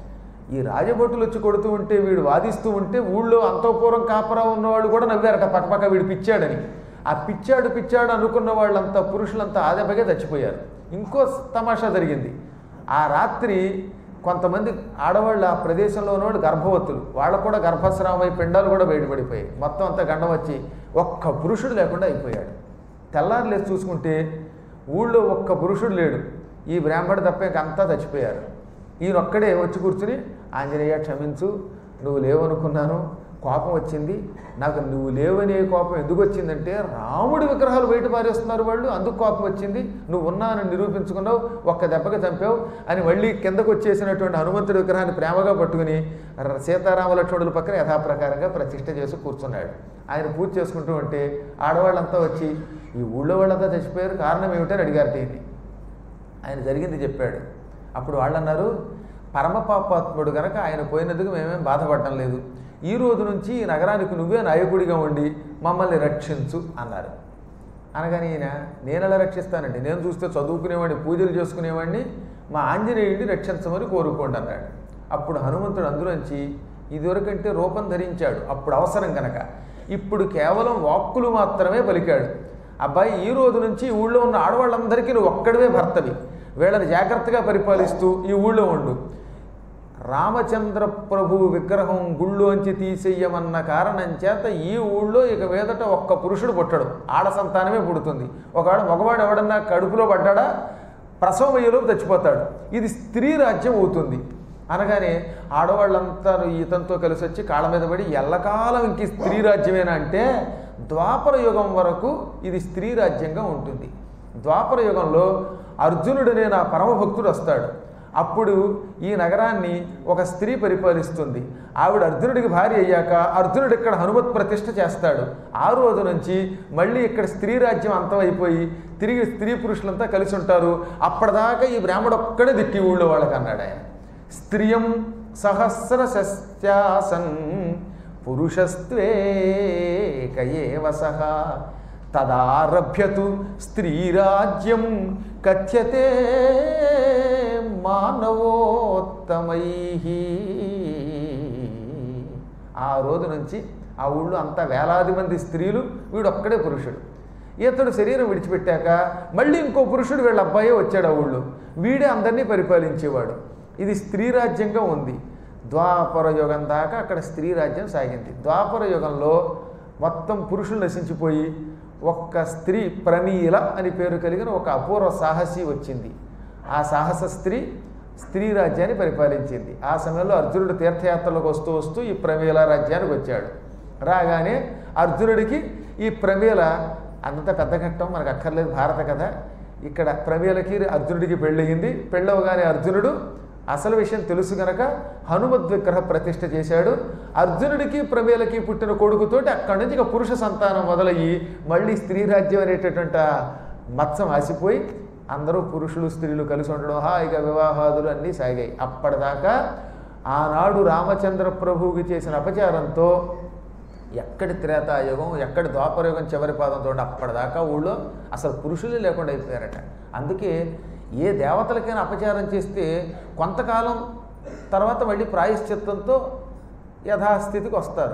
ఈ రాజభటులు వచ్చి కొడుతూ ఉంటే వీడు వాదిస్తూ ఉంటే ఊళ్ళో అంతఃపూర్వం కాపరా ఉన్నవాళ్ళు కూడా నవ్వారట పక్కపక్క వీడు పిచ్చాడని ఆ పిచ్చాడు పిచ్చాడు అనుకున్న వాళ్ళంతా పురుషులంతా ఆదెబ్బగా చచ్చిపోయారు ఇంకో తమాషా జరిగింది ఆ రాత్రి కొంతమంది ఆడవాళ్ళు ఆ ప్రదేశంలో ఉన్నవాళ్ళు గర్భవతులు వాళ్ళకు కూడా గర్భస్రావమై పిండాలు కూడా బయటపడిపోయాయి మొత్తం అంతా గండం వచ్చి ఒక్క పురుషుడు లేకుండా అయిపోయాడు తెల్లారు లేచి చూసుకుంటే ఊళ్ళో ఒక్క పురుషుడు లేడు ఈ బ్రాహ్మడు తప్ప ఇంకంతా చచ్చిపోయారు ఈయనొక్కడే వచ్చి కూర్చుని ఆంజనేయ క్షమించు నువ్వు లేవనుకున్నాను కోపం వచ్చింది నాకు నువ్వు లేవనే కోపం ఎందుకు వచ్చిందంటే రాముడి విగ్రహాలు బయట పారేస్తున్నారు వాళ్ళు అందుకు కోపం వచ్చింది నువ్వు ఉన్నానని నిరూపించుకున్నావు ఒక్క దెబ్బకి చంపావు అని మళ్ళీ కిందకు వచ్చేసినటువంటి హనుమంతుడి విగ్రహాన్ని ప్రేమగా పట్టుకుని ర- సీతారామ లక్ష్మణుల పక్కన యథాప్రకారంగా ప్రతిష్ఠ చేసి కూర్చున్నాడు ఆయన పూజ చేసుకుంటూ ఉంటే ఆడవాళ్ళంతా వచ్చి ఈ ఊళ్ళో వాళ్ళంతా చచ్చిపోయారు కారణం ఏమిటని అడిగారు దీన్ని ఆయన జరిగింది చెప్పాడు అప్పుడు వాళ్ళు అన్నారు పరమపాపాత్ముడు గనక ఆయన పోయినందుకు మేమేం బాధపడటం లేదు ఈ రోజు నుంచి ఈ నగరానికి నువ్వే నాయకుడిగా ఉండి మమ్మల్ని రక్షించు అన్నారు అనగానే ఈయన నేను ఎలా రక్షిస్తానండి నేను చూస్తే చదువుకునేవాడిని పూజలు చేసుకునేవాడిని మా ఆంజనేయుడిని రక్షించమని కోరుకోండి అన్నాడు అప్పుడు హనుమంతుడు అందులోంచి ఇదివరకంటే రూపం ధరించాడు అప్పుడు అవసరం కనుక ఇప్పుడు కేవలం వాక్కులు మాత్రమే పలికాడు అబ్బాయి ఈ రోజు నుంచి ఈ ఊళ్ళో ఉన్న ఆడవాళ్ళందరికీ నువ్వు ఒక్కడివే భర్తవి వీళ్ళని జాగ్రత్తగా పరిపాలిస్తూ ఈ ఊళ్ళో ఉండు రామచంద్ర ప్రభు విగ్రహం గుళ్ళోంచి తీసేయమన్న కారణం చేత ఈ ఊళ్ళో ఇక మీదట ఒక్క పురుషుడు పుట్టడు ఆడ సంతానమే పుడుతుంది ఒకవేళ మగవాడు ఎవడన్నా కడుపులో పడ్డాడా ప్రసవం అయ్యేలోపు చచ్చిపోతాడు ఇది స్త్రీ రాజ్యం అవుతుంది అనగానే ఆడవాళ్ళంతా ఈతంతో కలిసి వచ్చి కాళ్ళ మీద పడి ఎల్లకాలం ఇంక ఈ స్త్రీ రాజ్యమేనా అంటే ద్వాపర యుగం వరకు ఇది స్త్రీ రాజ్యంగా ఉంటుంది ద్వాపర యుగంలో అర్జునుడనే నా పరమభక్తుడు వస్తాడు అప్పుడు ఈ నగరాన్ని ఒక స్త్రీ పరిపాలిస్తుంది ఆవిడ అర్జునుడికి భార్య అయ్యాక అర్జునుడు ఇక్కడ హనుమత్ ప్రతిష్ఠ చేస్తాడు ఆ రోజు నుంచి మళ్ళీ ఇక్కడ స్త్రీ రాజ్యం అంతమైపోయి తిరిగి స్త్రీ పురుషులంతా కలిసి ఉంటారు అప్పటిదాకా ఈ బ్రాహ్మడు ఒక్కడే దిక్కి ఊళ్ళో వాళ్ళకి అన్నాడు ఆయన స్త్రియం సహస్ర శస్యాసన్ పురుషస్త్వేకయేవ సహ తదారభ్యతు స్త్రీరాజ్యం కథ్యతే మానవోత్తమై ఆ రోజు నుంచి ఆ ఊళ్ళో అంతా వేలాది మంది స్త్రీలు వీడు ఒక్కడే పురుషుడు ఇతడు శరీరం విడిచిపెట్టాక మళ్ళీ ఇంకో పురుషుడు వీళ్ళ అబ్బాయే వచ్చాడు ఆ ఊళ్ళో వీడే అందరినీ పరిపాలించేవాడు ఇది స్త్రీ రాజ్యంగా ఉంది ద్వాపర యుగం దాకా అక్కడ స్త్రీ రాజ్యం సాగింది ద్వాపర యుగంలో మొత్తం పురుషులు నశించిపోయి ఒక్క స్త్రీ ప్రమీల అని పేరు కలిగిన ఒక అపూర్వ సాహసి వచ్చింది ఆ సాహస స్త్రీ స్త్రీ రాజ్యాన్ని పరిపాలించింది ఆ సమయంలో అర్జునుడు తీర్థయాత్రలకు వస్తూ వస్తూ ఈ ప్రమీల రాజ్యానికి వచ్చాడు రాగానే అర్జునుడికి ఈ ప్రమీల అంత పెద్ద ఘట్టం మనకు అక్కర్లేదు భారత కథ ఇక్కడ ప్రమీలకి అర్జునుడికి పెళ్ళయింది పెళ్ళవగానే అర్జునుడు అసలు విషయం తెలుసు గనక హనుమద్ విగ్రహ ప్రతిష్ఠ చేశాడు అర్జునుడికి ప్రమేలకి పుట్టిన కొడుకుతోటి అక్కడి నుంచి ఇక పురుష సంతానం మొదలయ్యి మళ్ళీ స్త్రీ రాజ్యం అనేటటువంటి ఆ మత్సం ఆసిపోయి అందరూ పురుషులు స్త్రీలు కలిసి ఉండడం హాయిగా వివాహాదులు అన్నీ సాగాయి అప్పటిదాకా ఆనాడు రామచంద్ర ప్రభువుకి చేసిన అపచారంతో ఎక్కడి త్రేతాయుగం ఎక్కడి ద్వాపరయుగం చివరి పాదం చూడండి అప్పటిదాకా ఊళ్ళో అసలు పురుషులే లేకుండా అయిపోయారట అందుకే ఏ దేవతలకైనా అపచారం చేస్తే కొంతకాలం తర్వాత మళ్ళీ ప్రాయశ్చిత్తంతో యథాస్థితికి వస్తారు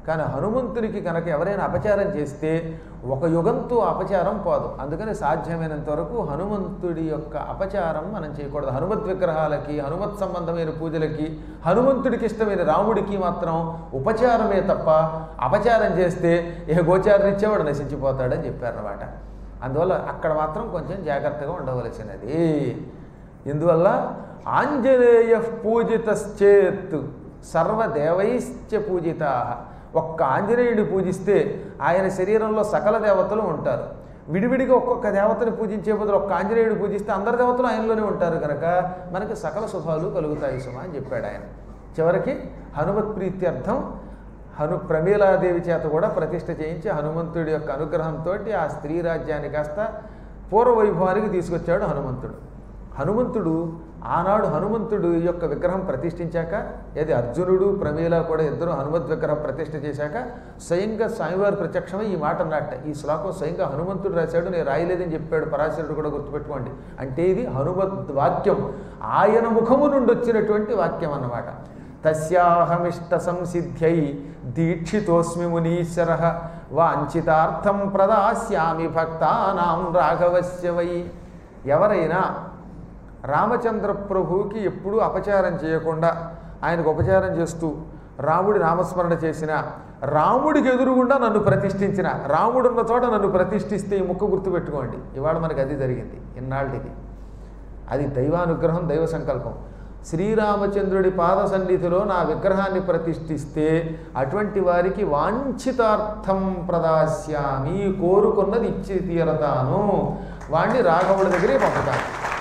కానీ హనుమంతునికి కనుక ఎవరైనా అపచారం చేస్తే ఒక యుగంతో అపచారం పోదు అందుకని సాధ్యమైనంత వరకు హనుమంతుడి యొక్క అపచారం మనం చేయకూడదు హనుమత్ విగ్రహాలకి హనుమత్ సంబంధమైన పూజలకి హనుమంతుడికి ఇష్టమైన రాముడికి మాత్రం ఉపచారమే తప్ప అపచారం చేస్తే ఏ గోచారం ఇచ్చేవాడు నశించిపోతాడని చెప్పారన్నమాట అందువల్ల అక్కడ మాత్రం కొంచెం జాగ్రత్తగా ఉండవలసినది ఇందువల్ల ఆంజనేయ పూజితశ్చేత్ సర్వదేవైశ్చ పూజిత ఒక్క ఆంజనేయుడిని పూజిస్తే ఆయన శరీరంలో సకల దేవతలు ఉంటారు విడివిడిగా ఒక్కొక్క దేవతని పూజించే బదులు ఒక్క ఆంజనేయుడు పూజిస్తే అందరి దేవతలు ఆయనలోనే ఉంటారు కనుక మనకి సకల శుభాలు కలుగుతాయి సుమా అని చెప్పాడు ఆయన చివరికి హనుమత్ ప్రీత్యర్థం హను ప్రమీలాదేవి చేత కూడా ప్రతిష్ఠ చేయించి హనుమంతుడి యొక్క అనుగ్రహంతో ఆ స్త్రీ రాజ్యాన్ని కాస్త పూర్వవైభవానికి తీసుకొచ్చాడు హనుమంతుడు హనుమంతుడు ఆనాడు హనుమంతుడు యొక్క విగ్రహం ప్రతిష్ఠించాక ఏది అర్జునుడు ప్రమీల కూడా ఇద్దరు హనుమత్ విగ్రహం ప్రతిష్ఠ చేశాక స్వయంగా స్వామివారి ప్రత్యక్షమై ఈ మాట అన్నట్ట ఈ శ్లోకం స్వయంగా హనుమంతుడు రాశాడు నేను రాయలేదని చెప్పాడు పరాశరుడు కూడా గుర్తుపెట్టుకోండి అంటే ఇది హనుమద్ వాక్యం ఆయన ముఖము నుండి వచ్చినటువంటి వాక్యం అన్నమాట తస్యాహమిష్ట సంసిద్ధ్యై దీక్షితోస్మి మునీశ్వర వాంఛితార్థం ప్రదాస్యామి భక్తానాం రాఘవస్య వై ఎవరైనా రామచంద్ర ప్రభువుకి ఎప్పుడూ అపచారం చేయకుండా ఆయనకు ఉపచారం చేస్తూ రాముడి నామస్మరణ చేసిన రాముడికి ఎదురుగుండా నన్ను ప్రతిష్ఠించిన రాముడున్న చోట నన్ను ప్రతిష్ఠిస్తే ఈ ముక్క గుర్తుపెట్టుకోండి ఇవాళ మనకి అది జరిగింది ఇన్నాళ్ళకి అది దైవానుగ్రహం దైవ సంకల్పం శ్రీరామచంద్రుడి పాద సన్నిధిలో నా విగ్రహాన్ని ప్రతిష్ఠిస్తే అటువంటి వారికి వాంఛితార్థం ప్రదాస్యామి కోరుకున్నది ఇచ్చి తీరతాను వాణ్ణి రాఘవుడి దగ్గరికి పంపుతాను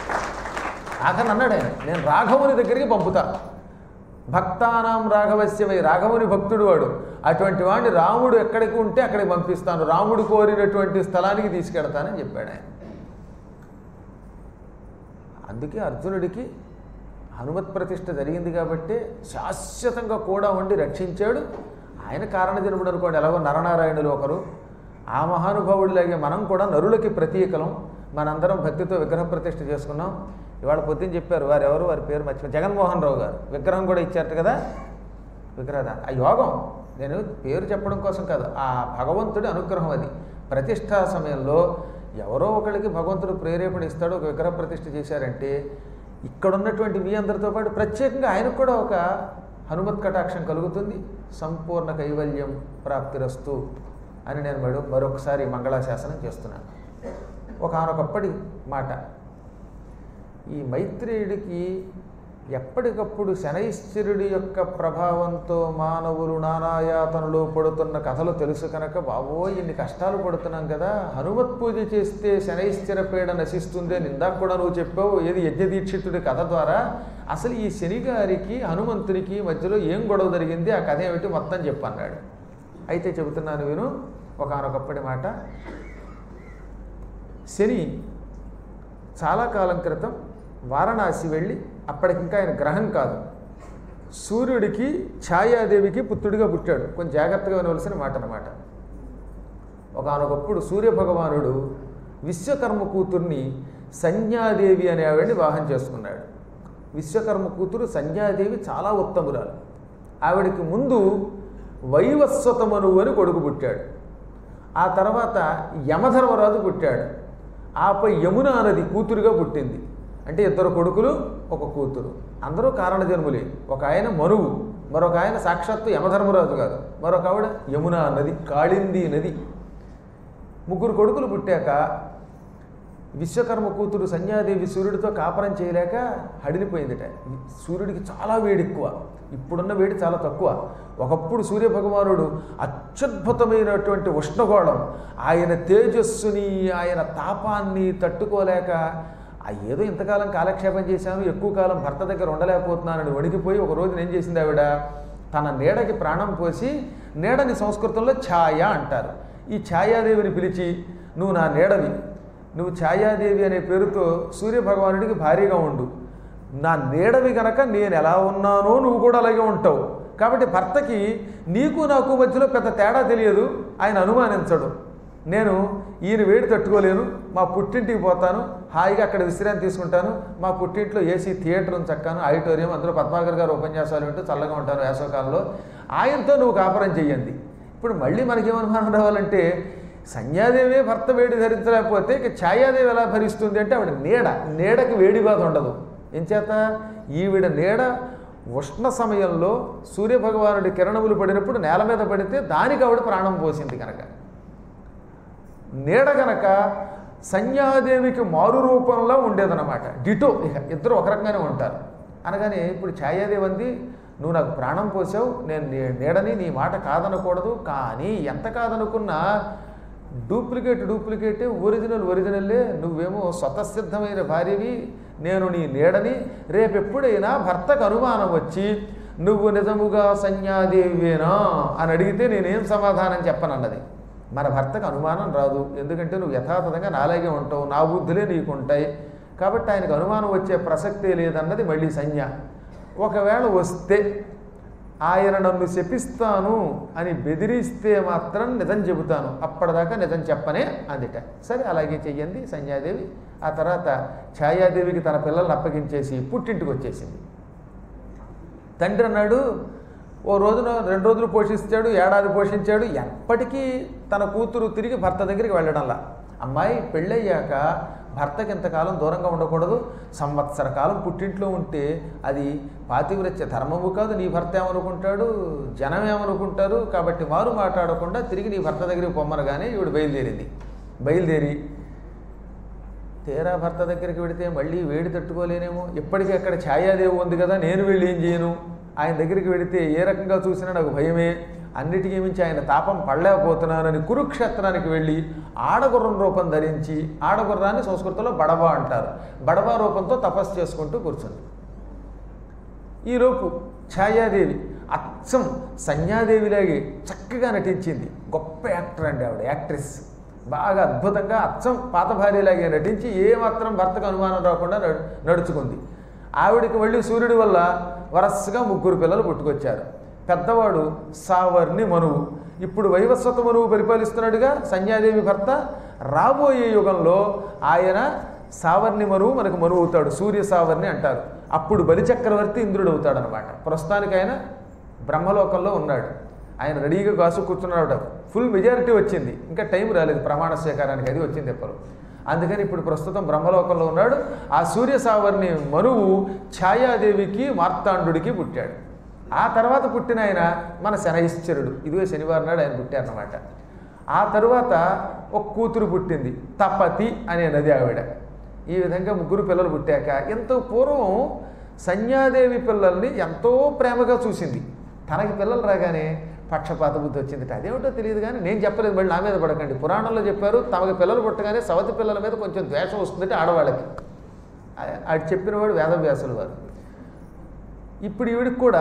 ఆఖరి అన్నాడు ఆయన నేను రాఘవుని దగ్గరికి పంపుతా భక్తానాం రాఘవస్యమై రాఘవుని భక్తుడు వాడు అటువంటి వాడిని రాముడు ఎక్కడికి ఉంటే అక్కడికి పంపిస్తాను రాముడు కోరినటువంటి స్థలానికి తీసుకెడతానని చెప్పాడు ఆయన అందుకే అర్జునుడికి హనుమత్ ప్రతిష్ఠ జరిగింది కాబట్టి శాశ్వతంగా కూడా ఉండి రక్షించాడు ఆయన కారణజన్ముడు అనుకోండి ఎలాగో నరనారాయణులు ఒకరు ఆ మహానుభావుడిలాగే మనం కూడా నరులకి ప్రతీకలం మనందరం భక్తితో విగ్రహ ప్రతిష్ఠ చేసుకున్నాం ఇవాళ పొద్దున్న చెప్పారు వారు ఎవరు వారి పేరు మర్చిపోయి జగన్మోహన్ రావు గారు విగ్రహం కూడా ఇచ్చారట కదా విగ్రహ ఆ యోగం నేను పేరు చెప్పడం కోసం కాదు ఆ భగవంతుడి అనుగ్రహం అది ప్రతిష్టా సమయంలో ఎవరో ఒకరికి భగవంతుడు ప్రేరేపణ ఇస్తాడు ఒక విగ్రహ ప్రతిష్ఠ చేశారంటే ఇక్కడ ఉన్నటువంటి మీ అందరితో పాటు ప్రత్యేకంగా ఆయనకు కూడా ఒక హనుమత్ కటాక్షం కలుగుతుంది సంపూర్ణ కైవల్యం ప్రాప్తిరస్తు అని నేను మరో మరొకసారి మంగళాశాసనం చేస్తున్నాను ఒకనొకప్పటి మాట ఈ మైత్రేయుడికి ఎప్పటికప్పుడు శనైశ్చరుడి యొక్క ప్రభావంతో మానవులు నానాయాతనలో పడుతున్న కథలు తెలుసు కనుక బాబోయ్ ఇన్ని కష్టాలు పడుతున్నాం కదా హనుమత్ పూజ చేస్తే శనైశ్చర పీడ నశిస్తుంది అని ఇందాక కూడా నువ్వు చెప్పావు ఏది యజ్ఞదీక్షితుడి కథ ద్వారా అసలు ఈ శని గారికి హనుమంతునికి మధ్యలో ఏం గొడవ జరిగింది ఆ కథ ఏమిటి మొత్తం చెప్పన్నాడు అయితే చెబుతున్నాను విను ఒకనొకప్పటి మాట శని చాలా కాలం క్రితం వారణాసి వెళ్ళి అప్పటికింకా ఆయన గ్రహం కాదు సూర్యుడికి ఛాయాదేవికి పుత్రుడిగా పుట్టాడు కొంచెం జాగ్రత్తగా వినవలసిన మాట అన్నమాట ఒకనొకప్పుడు సూర్యభగవానుడు విశ్వకర్మ కూతుర్ని సంజ్ఞాదేవి అనే ఆవిడని వివాహం చేసుకున్నాడు విశ్వకర్మ కూతురు సంజ్ఞాదేవి చాలా ఉత్తమురాలు ఆవిడకి ముందు వైవస్వతమను అని కొడుకు పుట్టాడు ఆ తర్వాత యమధర్మరాజు పుట్టాడు ఆపై యమున నది కూతురుగా పుట్టింది అంటే ఇద్దరు కొడుకులు ఒక కూతురు అందరూ కారణజన్ములే ఒక ఆయన మనువు మరొక ఆయన సాక్షాత్తు యమధర్మరాజు గారు మరొక ఆవిడ యమున నది కాళింది నది ముగ్గురు కొడుకులు పుట్టాక విశ్వకర్మ కూతురు సంధ్యాదేవి సూర్యుడితో కాపరం చేయలేక హడిలిపోయిందిట సూర్యుడికి చాలా వేడి ఎక్కువ ఇప్పుడున్న వేడి చాలా తక్కువ ఒకప్పుడు సూర్యభగవానుడు అత్యద్భుతమైనటువంటి ఉష్ణగోళం ఆయన తేజస్సుని ఆయన తాపాన్ని తట్టుకోలేక ఆ ఏదో ఇంతకాలం కాలక్షేపం చేశాను ఎక్కువ కాలం భర్త దగ్గర ఉండలేకపోతున్నానని వణికిపోయి ఒక రోజున ఏం చేసింది ఆవిడ తన నీడకి ప్రాణం పోసి నీడని సంస్కృతంలో ఛాయ అంటారు ఈ ఛాయాదేవిని పిలిచి నువ్వు నా నీడవి నువ్వు ఛాయాదేవి అనే పేరుతో సూర్యభగవానుడికి భారీగా ఉండు నా నీడవి గనక నేను ఎలా ఉన్నానో నువ్వు కూడా అలాగే ఉంటావు కాబట్టి భర్తకి నీకు నాకు మధ్యలో పెద్ద తేడా తెలియదు ఆయన అనుమానించడు నేను ఈయన వేడి తట్టుకోలేను మా పుట్టింటికి పోతాను హాయిగా అక్కడ విశ్రాంతి తీసుకుంటాను మా పుట్టింట్లో ఏసీ థియేటర్ చక్కాను ఆడిటోరియం అందులో పద్మాకర్ గారు ఉపన్యాసాలు వింటూ చల్లగా ఉంటాను వేసవకాలంలో ఆయనతో నువ్వు కాపురం చెయ్యండి ఇప్పుడు మళ్ళీ మనకేమనుమానం రావాలంటే సంధ్యాదేవే భర్త వేడి ధరించలేకపోతే ఇక ఛాయాదేవి ఎలా భరిస్తుంది అంటే ఆవిడ నీడ నీడకి వేడి బాధ ఉండదు ఎంచేత ఈవిడ నీడ ఉష్ణ సమయంలో సూర్యభగవానుడి కిరణములు పడినప్పుడు నేల మీద పడితే దానికి ఆవిడ ప్రాణం పోసింది కనుక నీడ గనక సంధ్యాదేవికి మారు రూపంలో ఉండేదన్నమాట డిటో ఇక ఇద్దరు ఒక రకంగానే ఉంటారు అనగానే ఇప్పుడు ఛాయాదేవి అంది నువ్వు నాకు ప్రాణం పోసావు నేను నీ నీడని నీ మాట కాదనకూడదు కానీ ఎంత కాదనుకున్నా డూప్లికేట్ డూప్లికేటే ఒరిజినల్ ఒరిజినల్లే నువ్వేమో స్వతసిద్ధమైన భార్యవి నేను నీ నీడని రేపెప్పుడైనా భర్తకు అనుమానం వచ్చి నువ్వు నిజముగా సంజ్ఞాదేవేనా అని అడిగితే నేనేం సమాధానం చెప్పనన్నది మన భర్తకు అనుమానం రాదు ఎందుకంటే నువ్వు యథాతథంగా నాలాగే ఉంటావు నా బుద్ధులే నీకు ఉంటాయి కాబట్టి ఆయనకు అనుమానం వచ్చే ప్రసక్తే లేదన్నది మళ్ళీ సంజ్ఞ ఒకవేళ వస్తే ఆయన నన్ను శపిస్తాను అని బెదిరిస్తే మాత్రం నిజం చెబుతాను అప్పటిదాకా నిజం చెప్పనే అందుట సరే అలాగే చెయ్యండి సంధ్యాదేవి ఆ తర్వాత ఛాయాదేవికి తన పిల్లల్ని అప్పగించేసి పుట్టింటికి వచ్చేసింది తండ్రి అన్నాడు ఓ రోజున రెండు రోజులు పోషించాడు ఏడాది పోషించాడు ఎప్పటికీ తన కూతురు తిరిగి భర్త దగ్గరికి వెళ్ళడంలా అమ్మాయి పెళ్ళయ్యాక భర్తకి ఇంతకాలం దూరంగా ఉండకూడదు సంవత్సర కాలం పుట్టింట్లో ఉంటే అది పాతివ్రత్య ధర్మము కాదు నీ భర్త ఏమనుకుంటాడు జనం ఏమనుకుంటారు కాబట్టి వారు మాట్లాడకుండా తిరిగి నీ భర్త దగ్గరికి పొమ్మనగానే ఈవిడ బయలుదేరింది బయలుదేరి తీరా భర్త దగ్గరికి వెడితే మళ్ళీ వేడి తట్టుకోలేనేమో ఇప్పటికీ అక్కడ ఛాయాదేవి ఉంది కదా నేను వెళ్ళి ఏం చేయను ఆయన దగ్గరికి వెడితే ఏ రకంగా చూసినా నాకు భయమే అన్నిటికీ మించి ఆయన తాపం పడలేకపోతున్నానని కురుక్షేత్రానికి వెళ్ళి ఆడగుర్రం రూపం ధరించి ఆడగుర్రాన్ని సంస్కృతంలో బడబా అంటారు బడబా రూపంతో తపస్సు చేసుకుంటూ కూర్చుంది ఈలోపు ఛాయాదేవి అచ్చం సంధ్యాదేవిలాగే చక్కగా నటించింది గొప్ప యాక్టర్ అండి ఆవిడ యాక్ట్రెస్ బాగా అద్భుతంగా అచ్చం పాత భార్యలాగే నటించి ఏ మాత్రం భర్తకు అనుమానం రాకుండా నడు నడుచుకుంది ఆవిడికి మళ్ళీ సూర్యుడి వల్ల వరసగా ముగ్గురు పిల్లలు పుట్టుకొచ్చారు పెద్దవాడు సావర్ణి మనువు ఇప్పుడు వైవస్వత మనువు పరిపాలిస్తున్నాడుగా సంధ్యాదేవి భర్త రాబోయే యుగంలో ఆయన సావర్ణి మనువు మనకు మనువు అవుతాడు సూర్య సావర్ణి అంటారు అప్పుడు బలిచక్రవర్తి ఇంద్రుడు అవుతాడు అనమాట ప్రస్తుతానికి ఆయన బ్రహ్మలోకంలో ఉన్నాడు ఆయన రెడీగా కాసు కూర్చున్నాడు ఫుల్ మెజారిటీ వచ్చింది ఇంకా టైం రాలేదు ప్రమాణ స్వీకారానికి అది వచ్చింది ఎప్పుడు అందుకని ఇప్పుడు ప్రస్తుతం బ్రహ్మలోకంలో ఉన్నాడు ఆ సూర్య సావర్ణి మనువు ఛాయాదేవికి మార్తాండుడికి పుట్టాడు ఆ తర్వాత పుట్టిన ఆయన మన శనైశ్చరుడు ఇదిగో శనివారం నాడు ఆయన పుట్టారన్నమాట ఆ తరువాత ఒక కూతురు పుట్టింది తపతి అనే నది ఆవిడ ఈ విధంగా ముగ్గురు పిల్లలు పుట్టాక ఎంతో పూర్వం సంధ్యాదేవి పిల్లల్ని ఎంతో ప్రేమగా చూసింది తనకి పిల్లలు రాగానే పక్షపాత బుద్ధి వచ్చింది అదేమిటో తెలియదు కానీ నేను చెప్పలేదు మళ్ళీ నా మీద పడకండి పురాణంలో చెప్పారు తమకి పిల్లలు పుట్టగానే సవతి పిల్లల మీద కొంచెం ద్వేషం వస్తుందంటే ఆడవాళ్ళకి అది చెప్పినవాడు వేదవ్యాసులు వారు ఇప్పుడు ఈవిడికి కూడా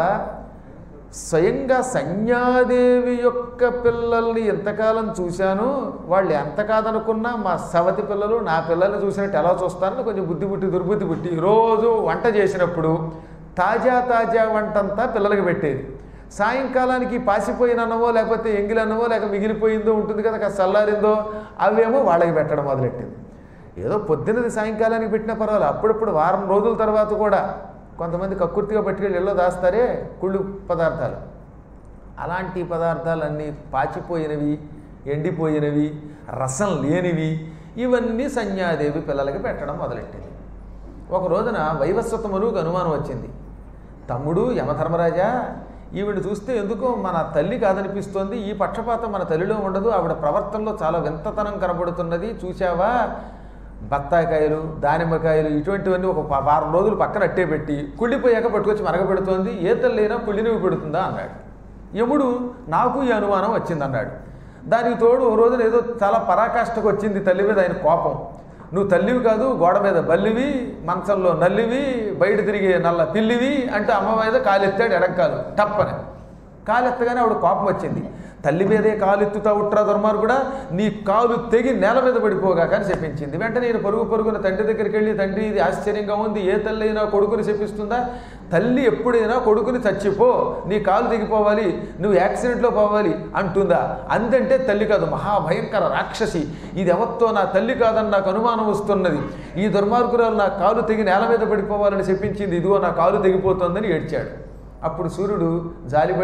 స్వయంగా సంజ్ఞాదేవి యొక్క పిల్లల్ని ఎంతకాలం చూశాను వాళ్ళు ఎంత కాదనుకున్నా మా సవతి పిల్లలు నా పిల్లల్ని చూసినట్టు ఎలా చూస్తానని కొంచెం బుద్ధి పుట్టి దుర్బుద్ధి పుట్టి రోజు వంట చేసినప్పుడు తాజా తాజా వంటంతా పిల్లలకి పెట్టేది సాయంకాలానికి పాసిపోయిన అన్నమో లేకపోతే ఎంగిలి అన్నమో లేక మిగిలిపోయిందో ఉంటుంది కదా కాస్త చల్లారిందో అవేమో వాళ్ళకి పెట్టడం మొదలెట్టింది ఏదో పొద్దున్నది సాయంకాలానికి పెట్టినా పర్వాలేదు అప్పుడప్పుడు వారం రోజుల తర్వాత కూడా కొంతమంది కక్కుర్తిగా పట్టుకెళ్ళి ఎల్లో దాస్తారే కుళ్ళు పదార్థాలు అలాంటి పదార్థాలన్నీ పాచిపోయినవి ఎండిపోయినవి రసం లేనివి ఇవన్నీ సంజ్ఞాదేవి పిల్లలకి పెట్టడం మొదలెట్టింది ఒక రోజున వైవస్వత మనువుకు అనుమానం వచ్చింది తమ్ముడు యమధర్మరాజా ఈవిడ చూస్తే ఎందుకో మన తల్లి కాదనిపిస్తోంది ఈ పక్షపాతం మన తల్లిలో ఉండదు ఆవిడ ప్రవర్తనలో చాలా వింతతనం కనబడుతున్నది చూశావా బత్తాకాయలు దానిమ్మకాయలు ఇటువంటివన్నీ ఒక ప- వారం రోజులు పక్కన అట్టే పెట్టి కుళ్ళిపోయాక పట్టుకొచ్చి మరగపెడుతోంది ఏ తల్లైనా కుళ్ళినవి పెడుతుందా అన్నాడు యముడు నాకు ఈ అనుమానం వచ్చిందన్నాడు దానికి తోడు ఓ రోజున ఏదో చాలా పరాకాష్ఠకు వచ్చింది తల్లి మీద ఆయన కోపం నువ్వు తల్లివి కాదు గోడ మీద బల్లివి మంచంలో నల్లివి బయట తిరిగే నల్ల పిల్లివి అంటే అమ్మ మీద కాలెత్తాడు ఎడంకాలు టప్పని కాలెత్తగానే ఆవిడ కోపం వచ్చింది తల్లి మీదే కాలు ఎత్తుతా ఉట్రా దుర్మార్గుడా నీ కాలు తెగి నేల మీద పడిపోగా కానీ చెప్పించింది వెంటనే నేను పరుగు పరుగున తండ్రి దగ్గరికి వెళ్ళి తండ్రి ఇది ఆశ్చర్యంగా ఉంది ఏ తల్లి అయినా కొడుకుని చెప్పిస్తుందా తల్లి ఎప్పుడైనా కొడుకుని చచ్చిపో నీ కాలు తెగిపోవాలి నువ్వు యాక్సిడెంట్లో పోవాలి అంటుందా అందంటే తల్లి కాదు మహాభయంకర రాక్షసి ఇది ఎవరితో నా తల్లి కాదని నాకు అనుమానం వస్తున్నది ఈ దుర్మార్గురాలు నా కాలు తెగి నేల మీద పడిపోవాలని చెప్పించింది ఇదిగో నా కాలు తెగిపోతుందని ఏడ్చాడు అప్పుడు సూర్యుడు జాలిపడి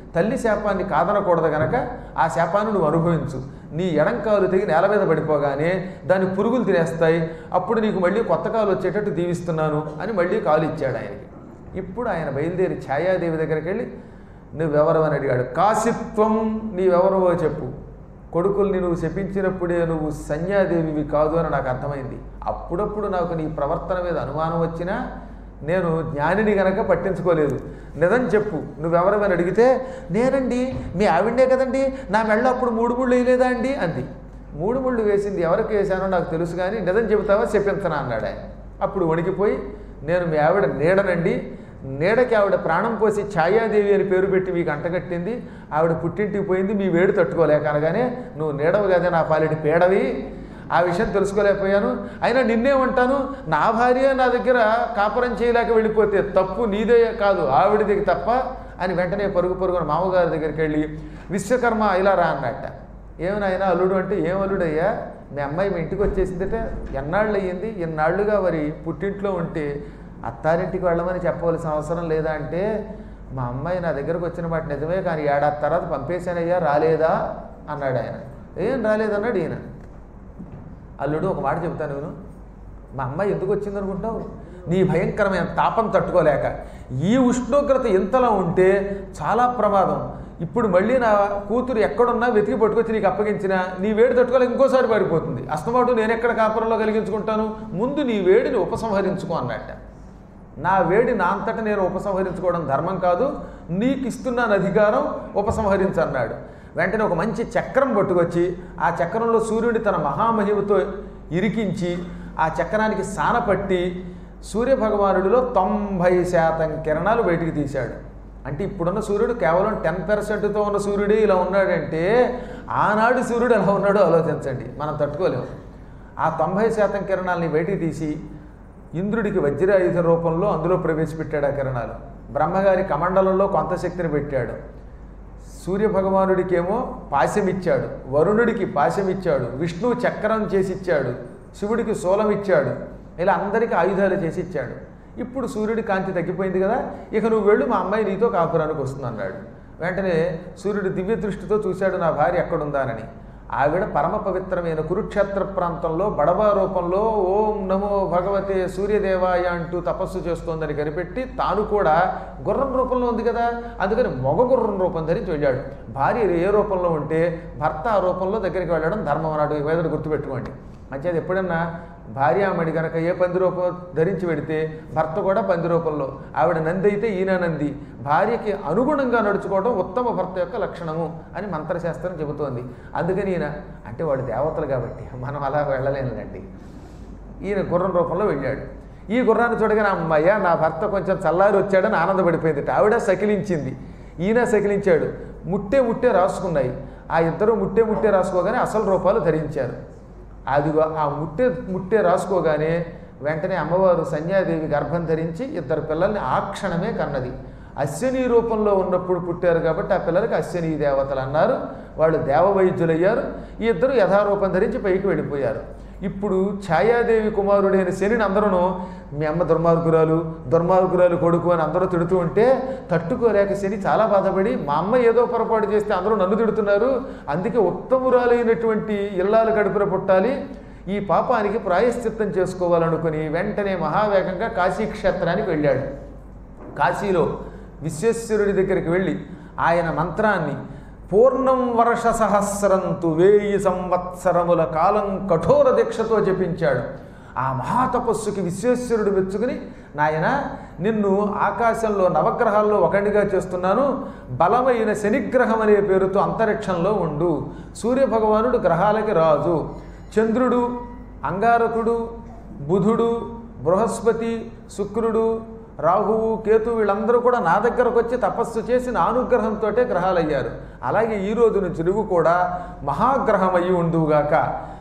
తల్లి శాపాన్ని కాదనకూడదు గనక ఆ శాపాన్ని నువ్వు అనుభవించు నీ ఎడం కాలు తెగి నేల మీద పడిపోగానే దాని పురుగులు తినేస్తాయి అప్పుడు నీకు మళ్ళీ కొత్త కాలు వచ్చేటట్టు దీవిస్తున్నాను అని మళ్ళీ కాలు ఇచ్చాడు ఆయనకి ఇప్పుడు ఆయన బయలుదేరి ఛాయాదేవి దగ్గరికి వెళ్ళి నువ్వెవరు అని అడిగాడు కాశిత్వం నీవెవరవో చెప్పు కొడుకుల్ని నువ్వు శపించినప్పుడే నువ్వు సంధ్యాదేవివి కాదు అని నాకు అర్థమైంది అప్పుడప్పుడు నాకు నీ ప్రవర్తన మీద అనుమానం వచ్చినా నేను జ్ఞానిని గనక పట్టించుకోలేదు నిజం చెప్పు నువ్వెవరమని అడిగితే నేనండి మీ ఆవిడే కదండి నా మెళ్ళ అప్పుడు మూడు ముళ్ళు వేయలేదా అండి అంది మూడు ముళ్ళు వేసింది ఎవరికి వేశానో నాకు తెలుసు కానీ నిజం చెబుతావా చెప్పించనా అన్నాడు ఆయన అప్పుడు వణికిపోయి నేను మీ ఆవిడ నీడనండి నీడకి ఆవిడ ప్రాణం పోసి ఛాయాదేవి అని పేరు పెట్టి మీకు అంటగట్టింది ఆవిడ పుట్టింటికి పోయింది మీ వేడి తట్టుకోలేక అనగానే నువ్వు నీడవు కదా నా పాలిటి పేడవి ఆ విషయం తెలుసుకోలేకపోయాను అయినా నిన్నేమంటాను నా భార్య నా దగ్గర కాపురం చేయలేక వెళ్ళిపోతే తప్పు నీదే కాదు ఆవిడది తప్ప అని వెంటనే పరుగు పరుగున మామగారి దగ్గరికి వెళ్ళి విశ్వకర్మ ఇలా రా అన్నట్ట ఏమైనా అల్లుడు అంటే ఏం అల్లుడయ్యా మీ అమ్మాయి మీ ఇంటికి వచ్చేసిందట ఎన్నాళ్ళు అయ్యింది ఎన్నాళ్ళుగా మరి పుట్టింట్లో ఉంటే అత్తారింటికి వెళ్ళమని చెప్పవలసిన అవసరం లేదా అంటే మా అమ్మాయి నా దగ్గరకు వచ్చిన మాట నిజమే కానీ ఏడాది తర్వాత పంపేశానయ్యా రాలేదా అన్నాడు ఆయన ఏం రాలేదన్నాడు ఈయన అల్లుడు ఒక మాట చెప్తాను నేను మా అమ్మాయి ఎందుకు వచ్చింది అనుకుంటావు నీ భయంకరమైన తాపం తట్టుకోలేక ఈ ఉష్ణోగ్రత ఇంతలా ఉంటే చాలా ప్రమాదం ఇప్పుడు మళ్ళీ నా కూతురు ఎక్కడున్నా వెతికి పట్టుకొచ్చి నీకు అప్పగించిన నీ వేడి తట్టుకోలేక ఇంకోసారి పడిపోతుంది అస్తమాటు నేను ఎక్కడ కాపురంలో కలిగించుకుంటాను ముందు నీ వేడిని ఉపసంహరించుకో అన్నట్ట నా వేడి నా అంతటా నేను ఉపసంహరించుకోవడం ధర్మం కాదు నీకు ఇస్తున్నాను అధికారం ఉపసంహరించు అన్నాడు వెంటనే ఒక మంచి చక్రం పట్టుకొచ్చి ఆ చక్రంలో సూర్యుడి తన మహామహిమతో ఇరికించి ఆ చక్రానికి సానపట్టి సూర్యభగవానుడిలో తొంభై శాతం కిరణాలు బయటికి తీశాడు అంటే ఇప్పుడున్న సూర్యుడు కేవలం టెన్ పర్సెంట్తో ఉన్న సూర్యుడే ఇలా ఉన్నాడంటే ఆనాడు సూర్యుడు ఎలా ఉన్నాడో ఆలోచించండి మనం తట్టుకోలేము ఆ తొంభై శాతం కిరణాలని బయటికి తీసి ఇంద్రుడికి వజ్రాయుధ రూపంలో అందులో ప్రవేశపెట్టాడు ఆ కిరణాలు బ్రహ్మగారి కమండలంలో కొంత శక్తిని పెట్టాడు సూర్యభగవానుడికేమో పాశం ఇచ్చాడు వరుణుడికి పాశం ఇచ్చాడు విష్ణువు చక్రం చేసి ఇచ్చాడు శివుడికి శూలం ఇచ్చాడు ఇలా అందరికీ ఆయుధాలు చేసి ఇచ్చాడు ఇప్పుడు సూర్యుడి కాంతి తగ్గిపోయింది కదా ఇక నువ్వు వెళ్ళు మా అమ్మాయి నీతో కాపురానికి వస్తుంది అన్నాడు వెంటనే సూర్యుడు దివ్య దృష్టితో చూశాడు నా భార్య ఎక్కడుందానని ఆవిడ పరమ పవిత్రమైన కురుక్షేత్ర ప్రాంతంలో బడబా రూపంలో ఓం నమో భగవతే సూర్యదేవాయ అంటూ తపస్సు చేస్తోందని కనిపెట్టి తాను కూడా గుర్రం రూపంలో ఉంది కదా అందుకని మొగ గుర్రం రూపం ధరించి వెళ్ళాడు భార్య ఏ రూపంలో ఉంటే భర్త ఆ రూపంలో దగ్గరికి వెళ్ళడం ధర్మం అన్నాడు ఈ వేదన గుర్తుపెట్టుకోండి మంచిది ఎప్పుడన్నా భార్యామణి కనుక ఏ పంది రూపం ధరించి వెడితే భర్త కూడా పంది రూపంలో ఆవిడ నంది అయితే ఈయన నంది భార్యకి అనుగుణంగా నడుచుకోవడం ఉత్తమ భర్త యొక్క లక్షణము అని మంత్రశాస్త్రం చెబుతోంది అందుకని ఈయన అంటే వాడు దేవతలు కాబట్టి మనం అలా వెళ్ళలేనులేండి ఈయన గుర్రం రూపంలో వెళ్ళాడు ఈ గుర్రాన్ని చూడగానే అమ్మయ్య నా భర్త కొంచెం చల్లారి వచ్చాడని ఆనందపడిపోయింది ఆవిడ సకిలించింది ఈయన సకిలించాడు ముట్టే ముట్టే రాసుకున్నాయి ఆ ఇద్దరు ముట్టే ముట్టే రాసుకోగానే అసలు రూపాలు ధరించారు అదిగో ఆ ముట్టే ముట్టే రాసుకోగానే వెంటనే అమ్మవారు సంధ్యాదేవి గర్భం ధరించి ఇద్దరు పిల్లల్ని ఆ క్షణమే కన్నది అశ్వనీ రూపంలో ఉన్నప్పుడు పుట్టారు కాబట్టి ఆ పిల్లలకి అశ్వనీ దేవతలు అన్నారు వాళ్ళు దేవవైద్యులయ్యారు ఈ ఇద్దరు యథారూపం ధరించి పైకి వెళ్ళిపోయారు ఇప్పుడు ఛాయాదేవి కుమారుడైన శనిని అందరూ మీ అమ్మ దుర్మార్గురాలు దుర్మార్గురాలు కొడుకు అని అందరూ తిడుతూ ఉంటే తట్టుకోలేక శని చాలా బాధపడి మా అమ్మ ఏదో పొరపాటు చేస్తే అందరూ నన్ను తిడుతున్నారు అందుకే ఉత్తమురాలైనటువంటి ఇల్లాలు కడుపున పుట్టాలి ఈ పాపానికి ప్రాయశ్చిత్తం చేసుకోవాలనుకుని వెంటనే మహావేగంగా కాశీక్షేత్రానికి వెళ్ళాడు కాశీలో విశ్వేశ్వరుడి దగ్గరికి వెళ్ళి ఆయన మంత్రాన్ని పూర్ణం వర్ష సహస్రంతు వేయి సంవత్సరముల కాలం కఠోర దీక్షతో జపించాడు ఆ మహాతపస్సుకి విశ్వేశ్వరుడు మెచ్చుకుని నాయన నిన్ను ఆకాశంలో నవగ్రహాల్లో ఒకటిగా చేస్తున్నాను బలమైన శనిగ్రహం అనే పేరుతో అంతరిక్షంలో ఉండు సూర్యభగవానుడు గ్రహాలకి రాజు చంద్రుడు అంగారకుడు బుధుడు బృహస్పతి శుక్రుడు రాహువు కేతు వీళ్ళందరూ కూడా నా దగ్గరకు వచ్చి తపస్సు చేసి నా అనుగ్రహంతో గ్రహాలు అయ్యారు అలాగే ఈ రోజు నుంచి నువ్వు కూడా మహాగ్రహం అయ్యి ఉండువుగాక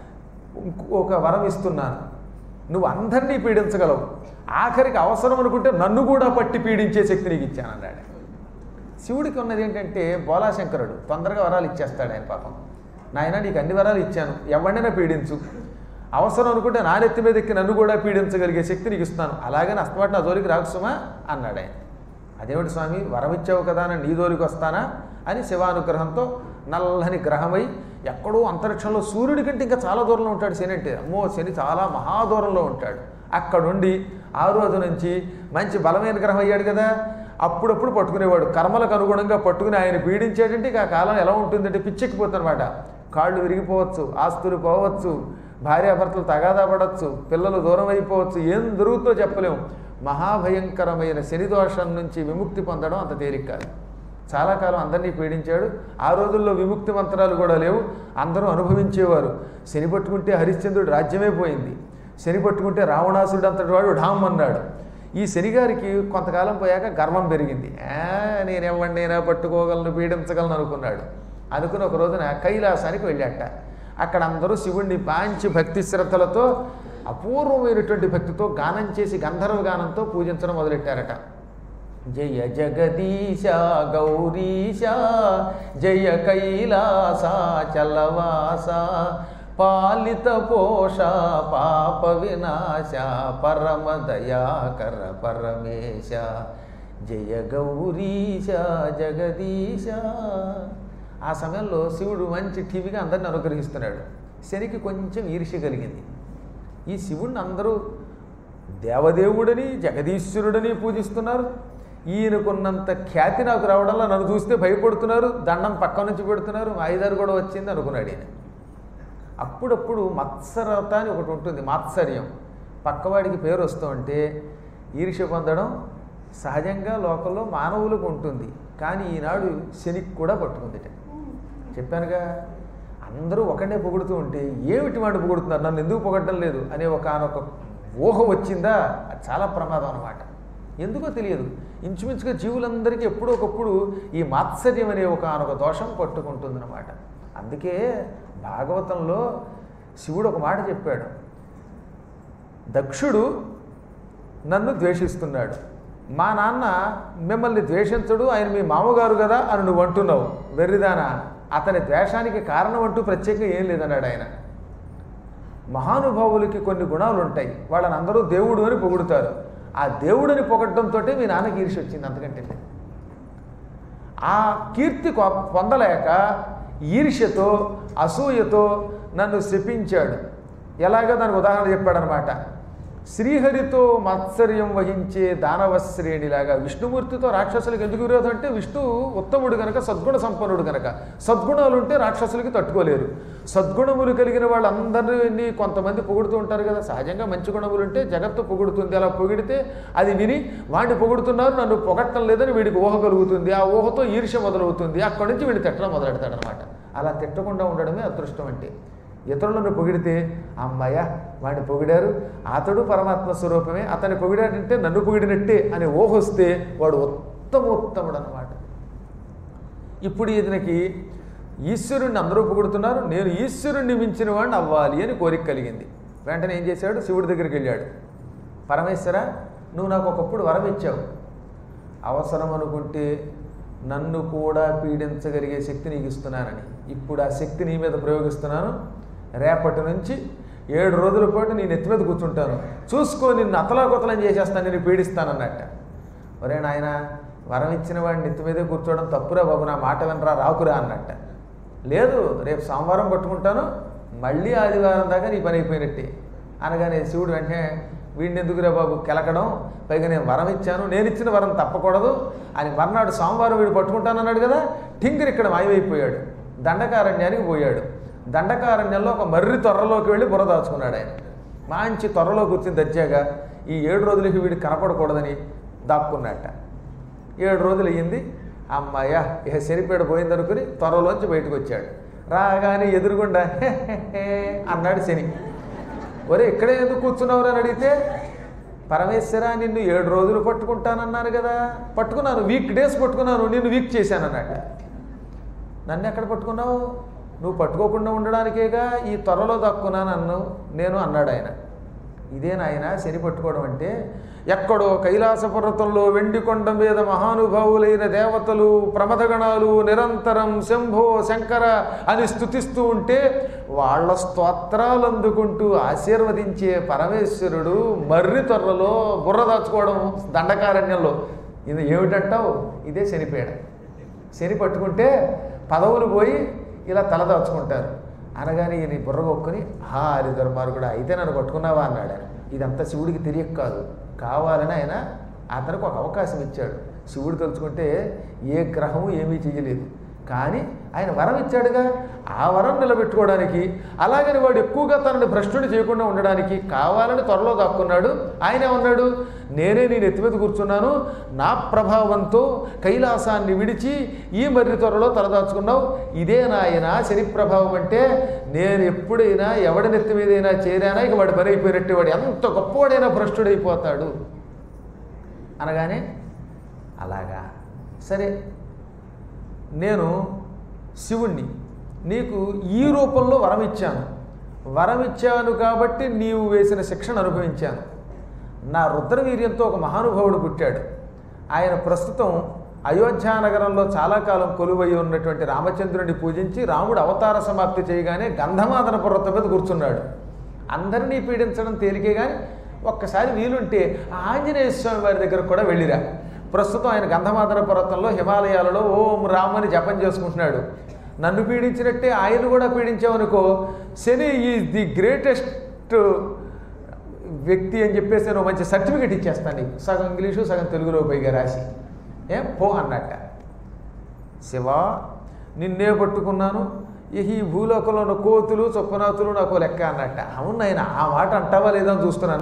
ఒక వరం ఇస్తున్నాను నువ్వు అందరినీ పీడించగలవు ఆఖరికి అవసరం అనుకుంటే నన్ను కూడా పట్టి పీడించే శక్తి నీకు ఇచ్చాను అన్నాడు శివుడికి ఉన్నది ఏంటంటే బోలాశంకరుడు తొందరగా వరాలు ఇచ్చేస్తాడు ఆయన పాపం నాయన నీకు అన్ని వరాలు ఇచ్చాను ఎవరినైనా పీడించు అవసరం అనుకుంటే నా నెత్తి మీద ఎక్కి నన్ను కూడా పీడించగలిగే శక్తి నీకు ఇస్తున్నాను అలాగని అస్తమాట నా జోలికి రాకుసుమా అన్నాడు ఆయన అదేమిటి స్వామి వరం ఇచ్చావు కదా అని నీ జోలికి వస్తానా అని శివానుగ్రహంతో నల్లని గ్రహమై ఎక్కడో అంతరిక్షంలో సూర్యుడి కంటే ఇంకా చాలా దూరంలో ఉంటాడు శని అంటే అమ్మో శని చాలా మహాదూరంలో ఉంటాడు అక్కడుండి ఆ రోజు నుంచి మంచి బలమైన గ్రహం అయ్యాడు కదా అప్పుడప్పుడు పట్టుకునేవాడు కర్మలకు అనుగుణంగా పట్టుకుని ఆయన పీడించేటంటే ఇక ఆ కాలం ఎలా ఉంటుందంటే పిచ్చెక్కిపోతుందన్నమాట కాళ్ళు విరిగిపోవచ్చు ఆస్తులు పోవచ్చు భార్యాభర్తలు తగాదా పడవచ్చు పిల్లలు దూరం అయిపోవచ్చు ఏం దొరుకుతుందో చెప్పలేము మహాభయంకరమైన శని దోషం నుంచి విముక్తి పొందడం అంత తేలిక కాదు చాలా కాలం అందరినీ పీడించాడు ఆ రోజుల్లో విముక్తి మంత్రాలు కూడా లేవు అందరూ అనుభవించేవారు శని పట్టుకుంటే హరిశ్చంద్రుడు రాజ్యమే పోయింది శని పట్టుకుంటే రావణాసురుడు అంతటి వాడు ఢామ్ అన్నాడు ఈ శనిగారికి కొంతకాలం పోయాక గర్వం పెరిగింది "ఆ, నేనెవ్వండినైనా పట్టుకోగలను పీడించగలను అనుకున్నాడు అనుకుని ఒక రోజున కైలాసానికి వెళ్ళాట అక్కడ అందరూ శివుణ్ణి పాంచి భక్తి శ్రద్ధలతో అపూర్వమైనటువంటి భక్తితో గానం చేసి గంధర్వ గానంతో పూజించడం మొదలెట్టారట జయ జగదీశ గౌరీశ జయ కైలాస చలవాస పాలిత పోష పాప వినాశ పరమ దయాకర పరమేశ జయ గౌరీశ జగదీశ ఆ సమయంలో శివుడు మంచి టీవీగా అందరిని అనుగ్రహిస్తున్నాడు శనికి కొంచెం ఈర్ష్య కలిగింది ఈ శివుణ్ణి అందరూ దేవదేవుడని జగదీశ్వరుడని పూజిస్తున్నారు ఈయనకున్నంత ఖ్యాతి నాకు రావడంలో నన్ను చూస్తే భయపడుతున్నారు దండం పక్క నుంచి పెడుతున్నారు ఆయుధారు కూడా వచ్చింది అనుకున్నాడు ఈయన అప్పుడప్పుడు మత్సరత అని ఒకటి ఉంటుంది మాత్సర్యం పక్కవాడికి పేరు వస్తూ ఉంటే ఈర్ష్య పొందడం సహజంగా లోకంలో మానవులకు ఉంటుంది కానీ ఈనాడు శనికి కూడా పట్టుకుందిట చెప్పానుగా అందరూ ఒకటే పొగుడుతూ ఉంటే ఏమిటి వాడు పొగుడుతున్నారు నన్ను ఎందుకు పొగడడం లేదు అనే ఒక ఒక ఊహ వచ్చిందా అది చాలా ప్రమాదం అన్నమాట ఎందుకో తెలియదు ఇంచుమించుగా జీవులందరికీ ఎప్పుడో ఒకప్పుడు ఈ మాత్సర్యం అనే ఒక ఆనొక దోషం పట్టుకుంటుందన్నమాట అందుకే భాగవతంలో శివుడు ఒక మాట చెప్పాడు దక్షుడు నన్ను ద్వేషిస్తున్నాడు మా నాన్న మిమ్మల్ని ద్వేషించడు ఆయన మీ మామగారు కదా అని నువ్వు అంటున్నావు వెర్రిదానా అతని ద్వేషానికి కారణం అంటూ ప్రత్యేకంగా ఏం లేదన్నాడు ఆయన మహానుభావులకి కొన్ని గుణాలు ఉంటాయి వాళ్ళని అందరూ దేవుడు అని పొగుడుతారు ఆ దేవుడని పొగడంతో మీ నాన్నకి ఈర్ష్య వచ్చింది అంతకంటే లేదు. ఆ కీర్తి కొ- పొందలేక ఈర్ష్యతో అసూయతో నన్ను శపించాడు ఎలాగో దానికి ఉదాహరణ చెప్పాడనమాట శ్రీహరితో మాత్సర్యం వహించే దానవ శ్రేణిలాగా విష్ణుమూర్తితో రాక్షసులకు ఎందుకు విరోధం అంటే విష్ణు ఉత్తముడు గనక సద్గుణ సంపన్నుడు గనక సద్గుణాలు ఉంటే రాక్షసులకి తట్టుకోలేరు సద్గుణములు కలిగిన వాళ్ళందరినీ కొంతమంది పొగుడుతూ ఉంటారు కదా సహజంగా మంచి గుణములు ఉంటే జగత్తు పొగుడుతుంది అలా పొగిడితే అది విని వాడిని పొగుడుతున్నారు నన్ను పొగట్టం లేదని వీడికి ఊహ కలుగుతుంది ఆ ఊహతో ఈర్ష్య మొదలవుతుంది అక్కడి నుంచి వీడు తిట్టడం మొదలెడతాడనమాట అలా తిట్టకుండా ఉండడమే అదృష్టం అంటే ఇతరులను పొగిడితే అమ్మయ్య వాడిని పొగిడారు అతడు పరమాత్మ స్వరూపమే అతన్ని పొగిడాడంటే నన్ను పొగిడినట్టే అనే ఊహ వస్తే వాడు ఉత్తమోత్తముడు అనమాట ఇప్పుడు ఇతనికి ఈశ్వరుణ్ణి అందరూ పొగుడుతున్నారు నేను ఈశ్వరుణ్ణి మించిన వాడిని అవ్వాలి అని కోరిక కలిగింది వెంటనే ఏం చేశాడు శివుడి దగ్గరికి వెళ్ళాడు పరమేశ్వర నువ్వు నాకు ఒకప్పుడు వరం ఇచ్చావు అవసరం అనుకుంటే నన్ను కూడా పీడించగలిగే శక్తి నీకు ఇస్తున్నానని ఇప్పుడు ఆ శక్తి నీ మీద ప్రయోగిస్తున్నాను రేపటి నుంచి ఏడు రోజుల పాటు నేను ఎత్తి మీద కూర్చుంటాను చూసుకో నిన్ను అతలాకుతలం చేసేస్తాను నేను పీడిస్తానన్నట్ట ఒరే నాయన వరం ఇచ్చిన వాడిని నెత్తి మీదే కూర్చోవడం తప్పురా బాబు నా మాట వినరా రాకురా అన్నట్ట లేదు రేపు సోమవారం పట్టుకుంటాను మళ్ళీ ఆదివారం దాకా నీ పని అయిపోయినట్టే అనగానే శివుడు వెంటనే వీడిని ఎందుకురా బాబు కెలకడం పైగా నేను వరం ఇచ్చాను నేను ఇచ్చిన వరం తప్పకూడదు అని మర్నాడు సోమవారం వీడు పట్టుకుంటానన్నాడు కదా టింకర్ ఇక్కడ మాయమైపోయాడు దండకారణ్యానికి పోయాడు దండకారణ్యంలో ఒక మర్రి తొర్రలోకి వెళ్ళి బుర్ర దాచుకున్నాడు ఆయన మంచి త్వరలో కూర్చుని దచ్చాగా ఈ ఏడు రోజులకి వీడికి కనపడకూడదని దాక్కున్నట్ట ఏడు రోజులు అయ్యింది అమ్మాయ ఇక శనిపేడ పోయిందనుకుని త్వరలోంచి బయటకు వచ్చాడు రాగానే ఎదురుగుండా "హే, హే, హే" అన్నాడు శని ఒరే ఇక్కడే ఎందుకు కూర్చున్నావు అని అడిగితే పరమేశ్వర నిన్ను ఏడు రోజులు పట్టుకుంటానన్నాను కదా పట్టుకున్నాను వీక్ డేస్ పట్టుకున్నాను నిన్ను వీక్ చేశానన్నట్ట నన్ను ఎక్కడ పట్టుకున్నావు నువ్వు పట్టుకోకుండా ఉండడానికేగా ఈ త్వరలో దక్కున్నాను అన్నావు నేను అన్నాడు ఆయన ఇదే నాయన శని పట్టుకోవడం అంటే ఎక్కడో కైలాస పర్వతంలో వెండి కొండ మీద మహానుభావులైన దేవతలు ప్రమదగణాలు నిరంతరం శంభో శంకర అని స్థుతిస్తూ ఉంటే వాళ్ళ స్తోత్రాలు అందుకుంటూ ఆశీర్వదించే పరమేశ్వరుడు మర్రి త్వరలో బుర్ర దాచుకోవడం దండకారణ్యంలో ఇది ఏమిటంటావు ఇదే శనిపేడ శని పట్టుకుంటే పదవులు పోయి ఇలా తలదాచుకుంటారు అనగానే ఈయన బుర్ర కొక్కుని హా హరి దుర్మార్గుడా అయితే నన్ను పట్టుకున్నావా అన్నాడు ఆయన ఇదంతా శివుడికి తెలియక కాదు కావాలని ఆయన అతనికి ఒక అవకాశం ఇచ్చాడు శివుడు తలుచుకుంటే ఏ గ్రహము ఏమీ చేయలేదు కానీ ఆయన వరం ఇచ్చాడుగా ఆ వరం నిలబెట్టుకోవడానికి అలాగని వాడు ఎక్కువగా తనని భ్రష్టుడు చేయకుండా ఉండడానికి కావాలని త్వరలో దాక్కున్నాడు ఆయన ఏమన్నాడు నేనే నేను ఎత్తిమీద కూర్చున్నాను నా ప్రభావంతో కైలాసాన్ని విడిచి ఈ మర్రి త్వరలో తలదాచుకున్నావు ఇదే నాయన శని ప్రభావం అంటే నేను ఎప్పుడైనా ఎవడి నెత్తి మీదైనా చేరానా ఇక వాడు పని అయిపోయినట్టు వాడు ఎంత గొప్పవాడైనా భ్రష్టుడైపోతాడు అనగానే అలాగా సరే నేను శివుణ్ణి నీకు ఈ రూపంలో వరం ఇచ్చాను వరం ఇచ్చాను కాబట్టి నీవు వేసిన శిక్షను అనుభవించాను నా రుద్రవీర్యంతో ఒక మహానుభావుడు పుట్టాడు ఆయన ప్రస్తుతం అయోధ్య నగరంలో చాలా కాలం కొలువై ఉన్నటువంటి రామచంద్రుడిని పూజించి రాముడు అవతార సమాప్తి చేయగానే గంధమాదన పర్వతం మీద కూర్చున్నాడు అందరినీ పీడించడం తేలికే కానీ ఒక్కసారి వీలుంటే ఆ ఆంజనేయ స్వామి వారి దగ్గర కూడా వెళ్ళిరా ప్రస్తుతం ఆయన గంధమాదన పర్వతంలో హిమాలయాలలో ఓం రామ్ అని జపం చేసుకుంటున్నాడు నన్ను పీడించినట్టే ఆయన కూడా పీడించామనుకో శని ఈజ్ ది గ్రేటెస్ట్ వ్యక్తి అని చెప్పేసి నేను మంచి సర్టిఫికెట్ ఇచ్చేస్తాను నీకు సగం ఇంగ్లీషు సగం తెలుగులో పైగా రాసి ఏం పో అన్నట్ట శివ నిన్నే పట్టుకున్నాను ఇక ఈ భూలోకంలో ఉన్న కోతులు చొప్పనాతులు నాకు లెక్క అన్నట్ట అవును ఆయన ఆ మాట అంటావా లేదా అని చూస్తున్నాను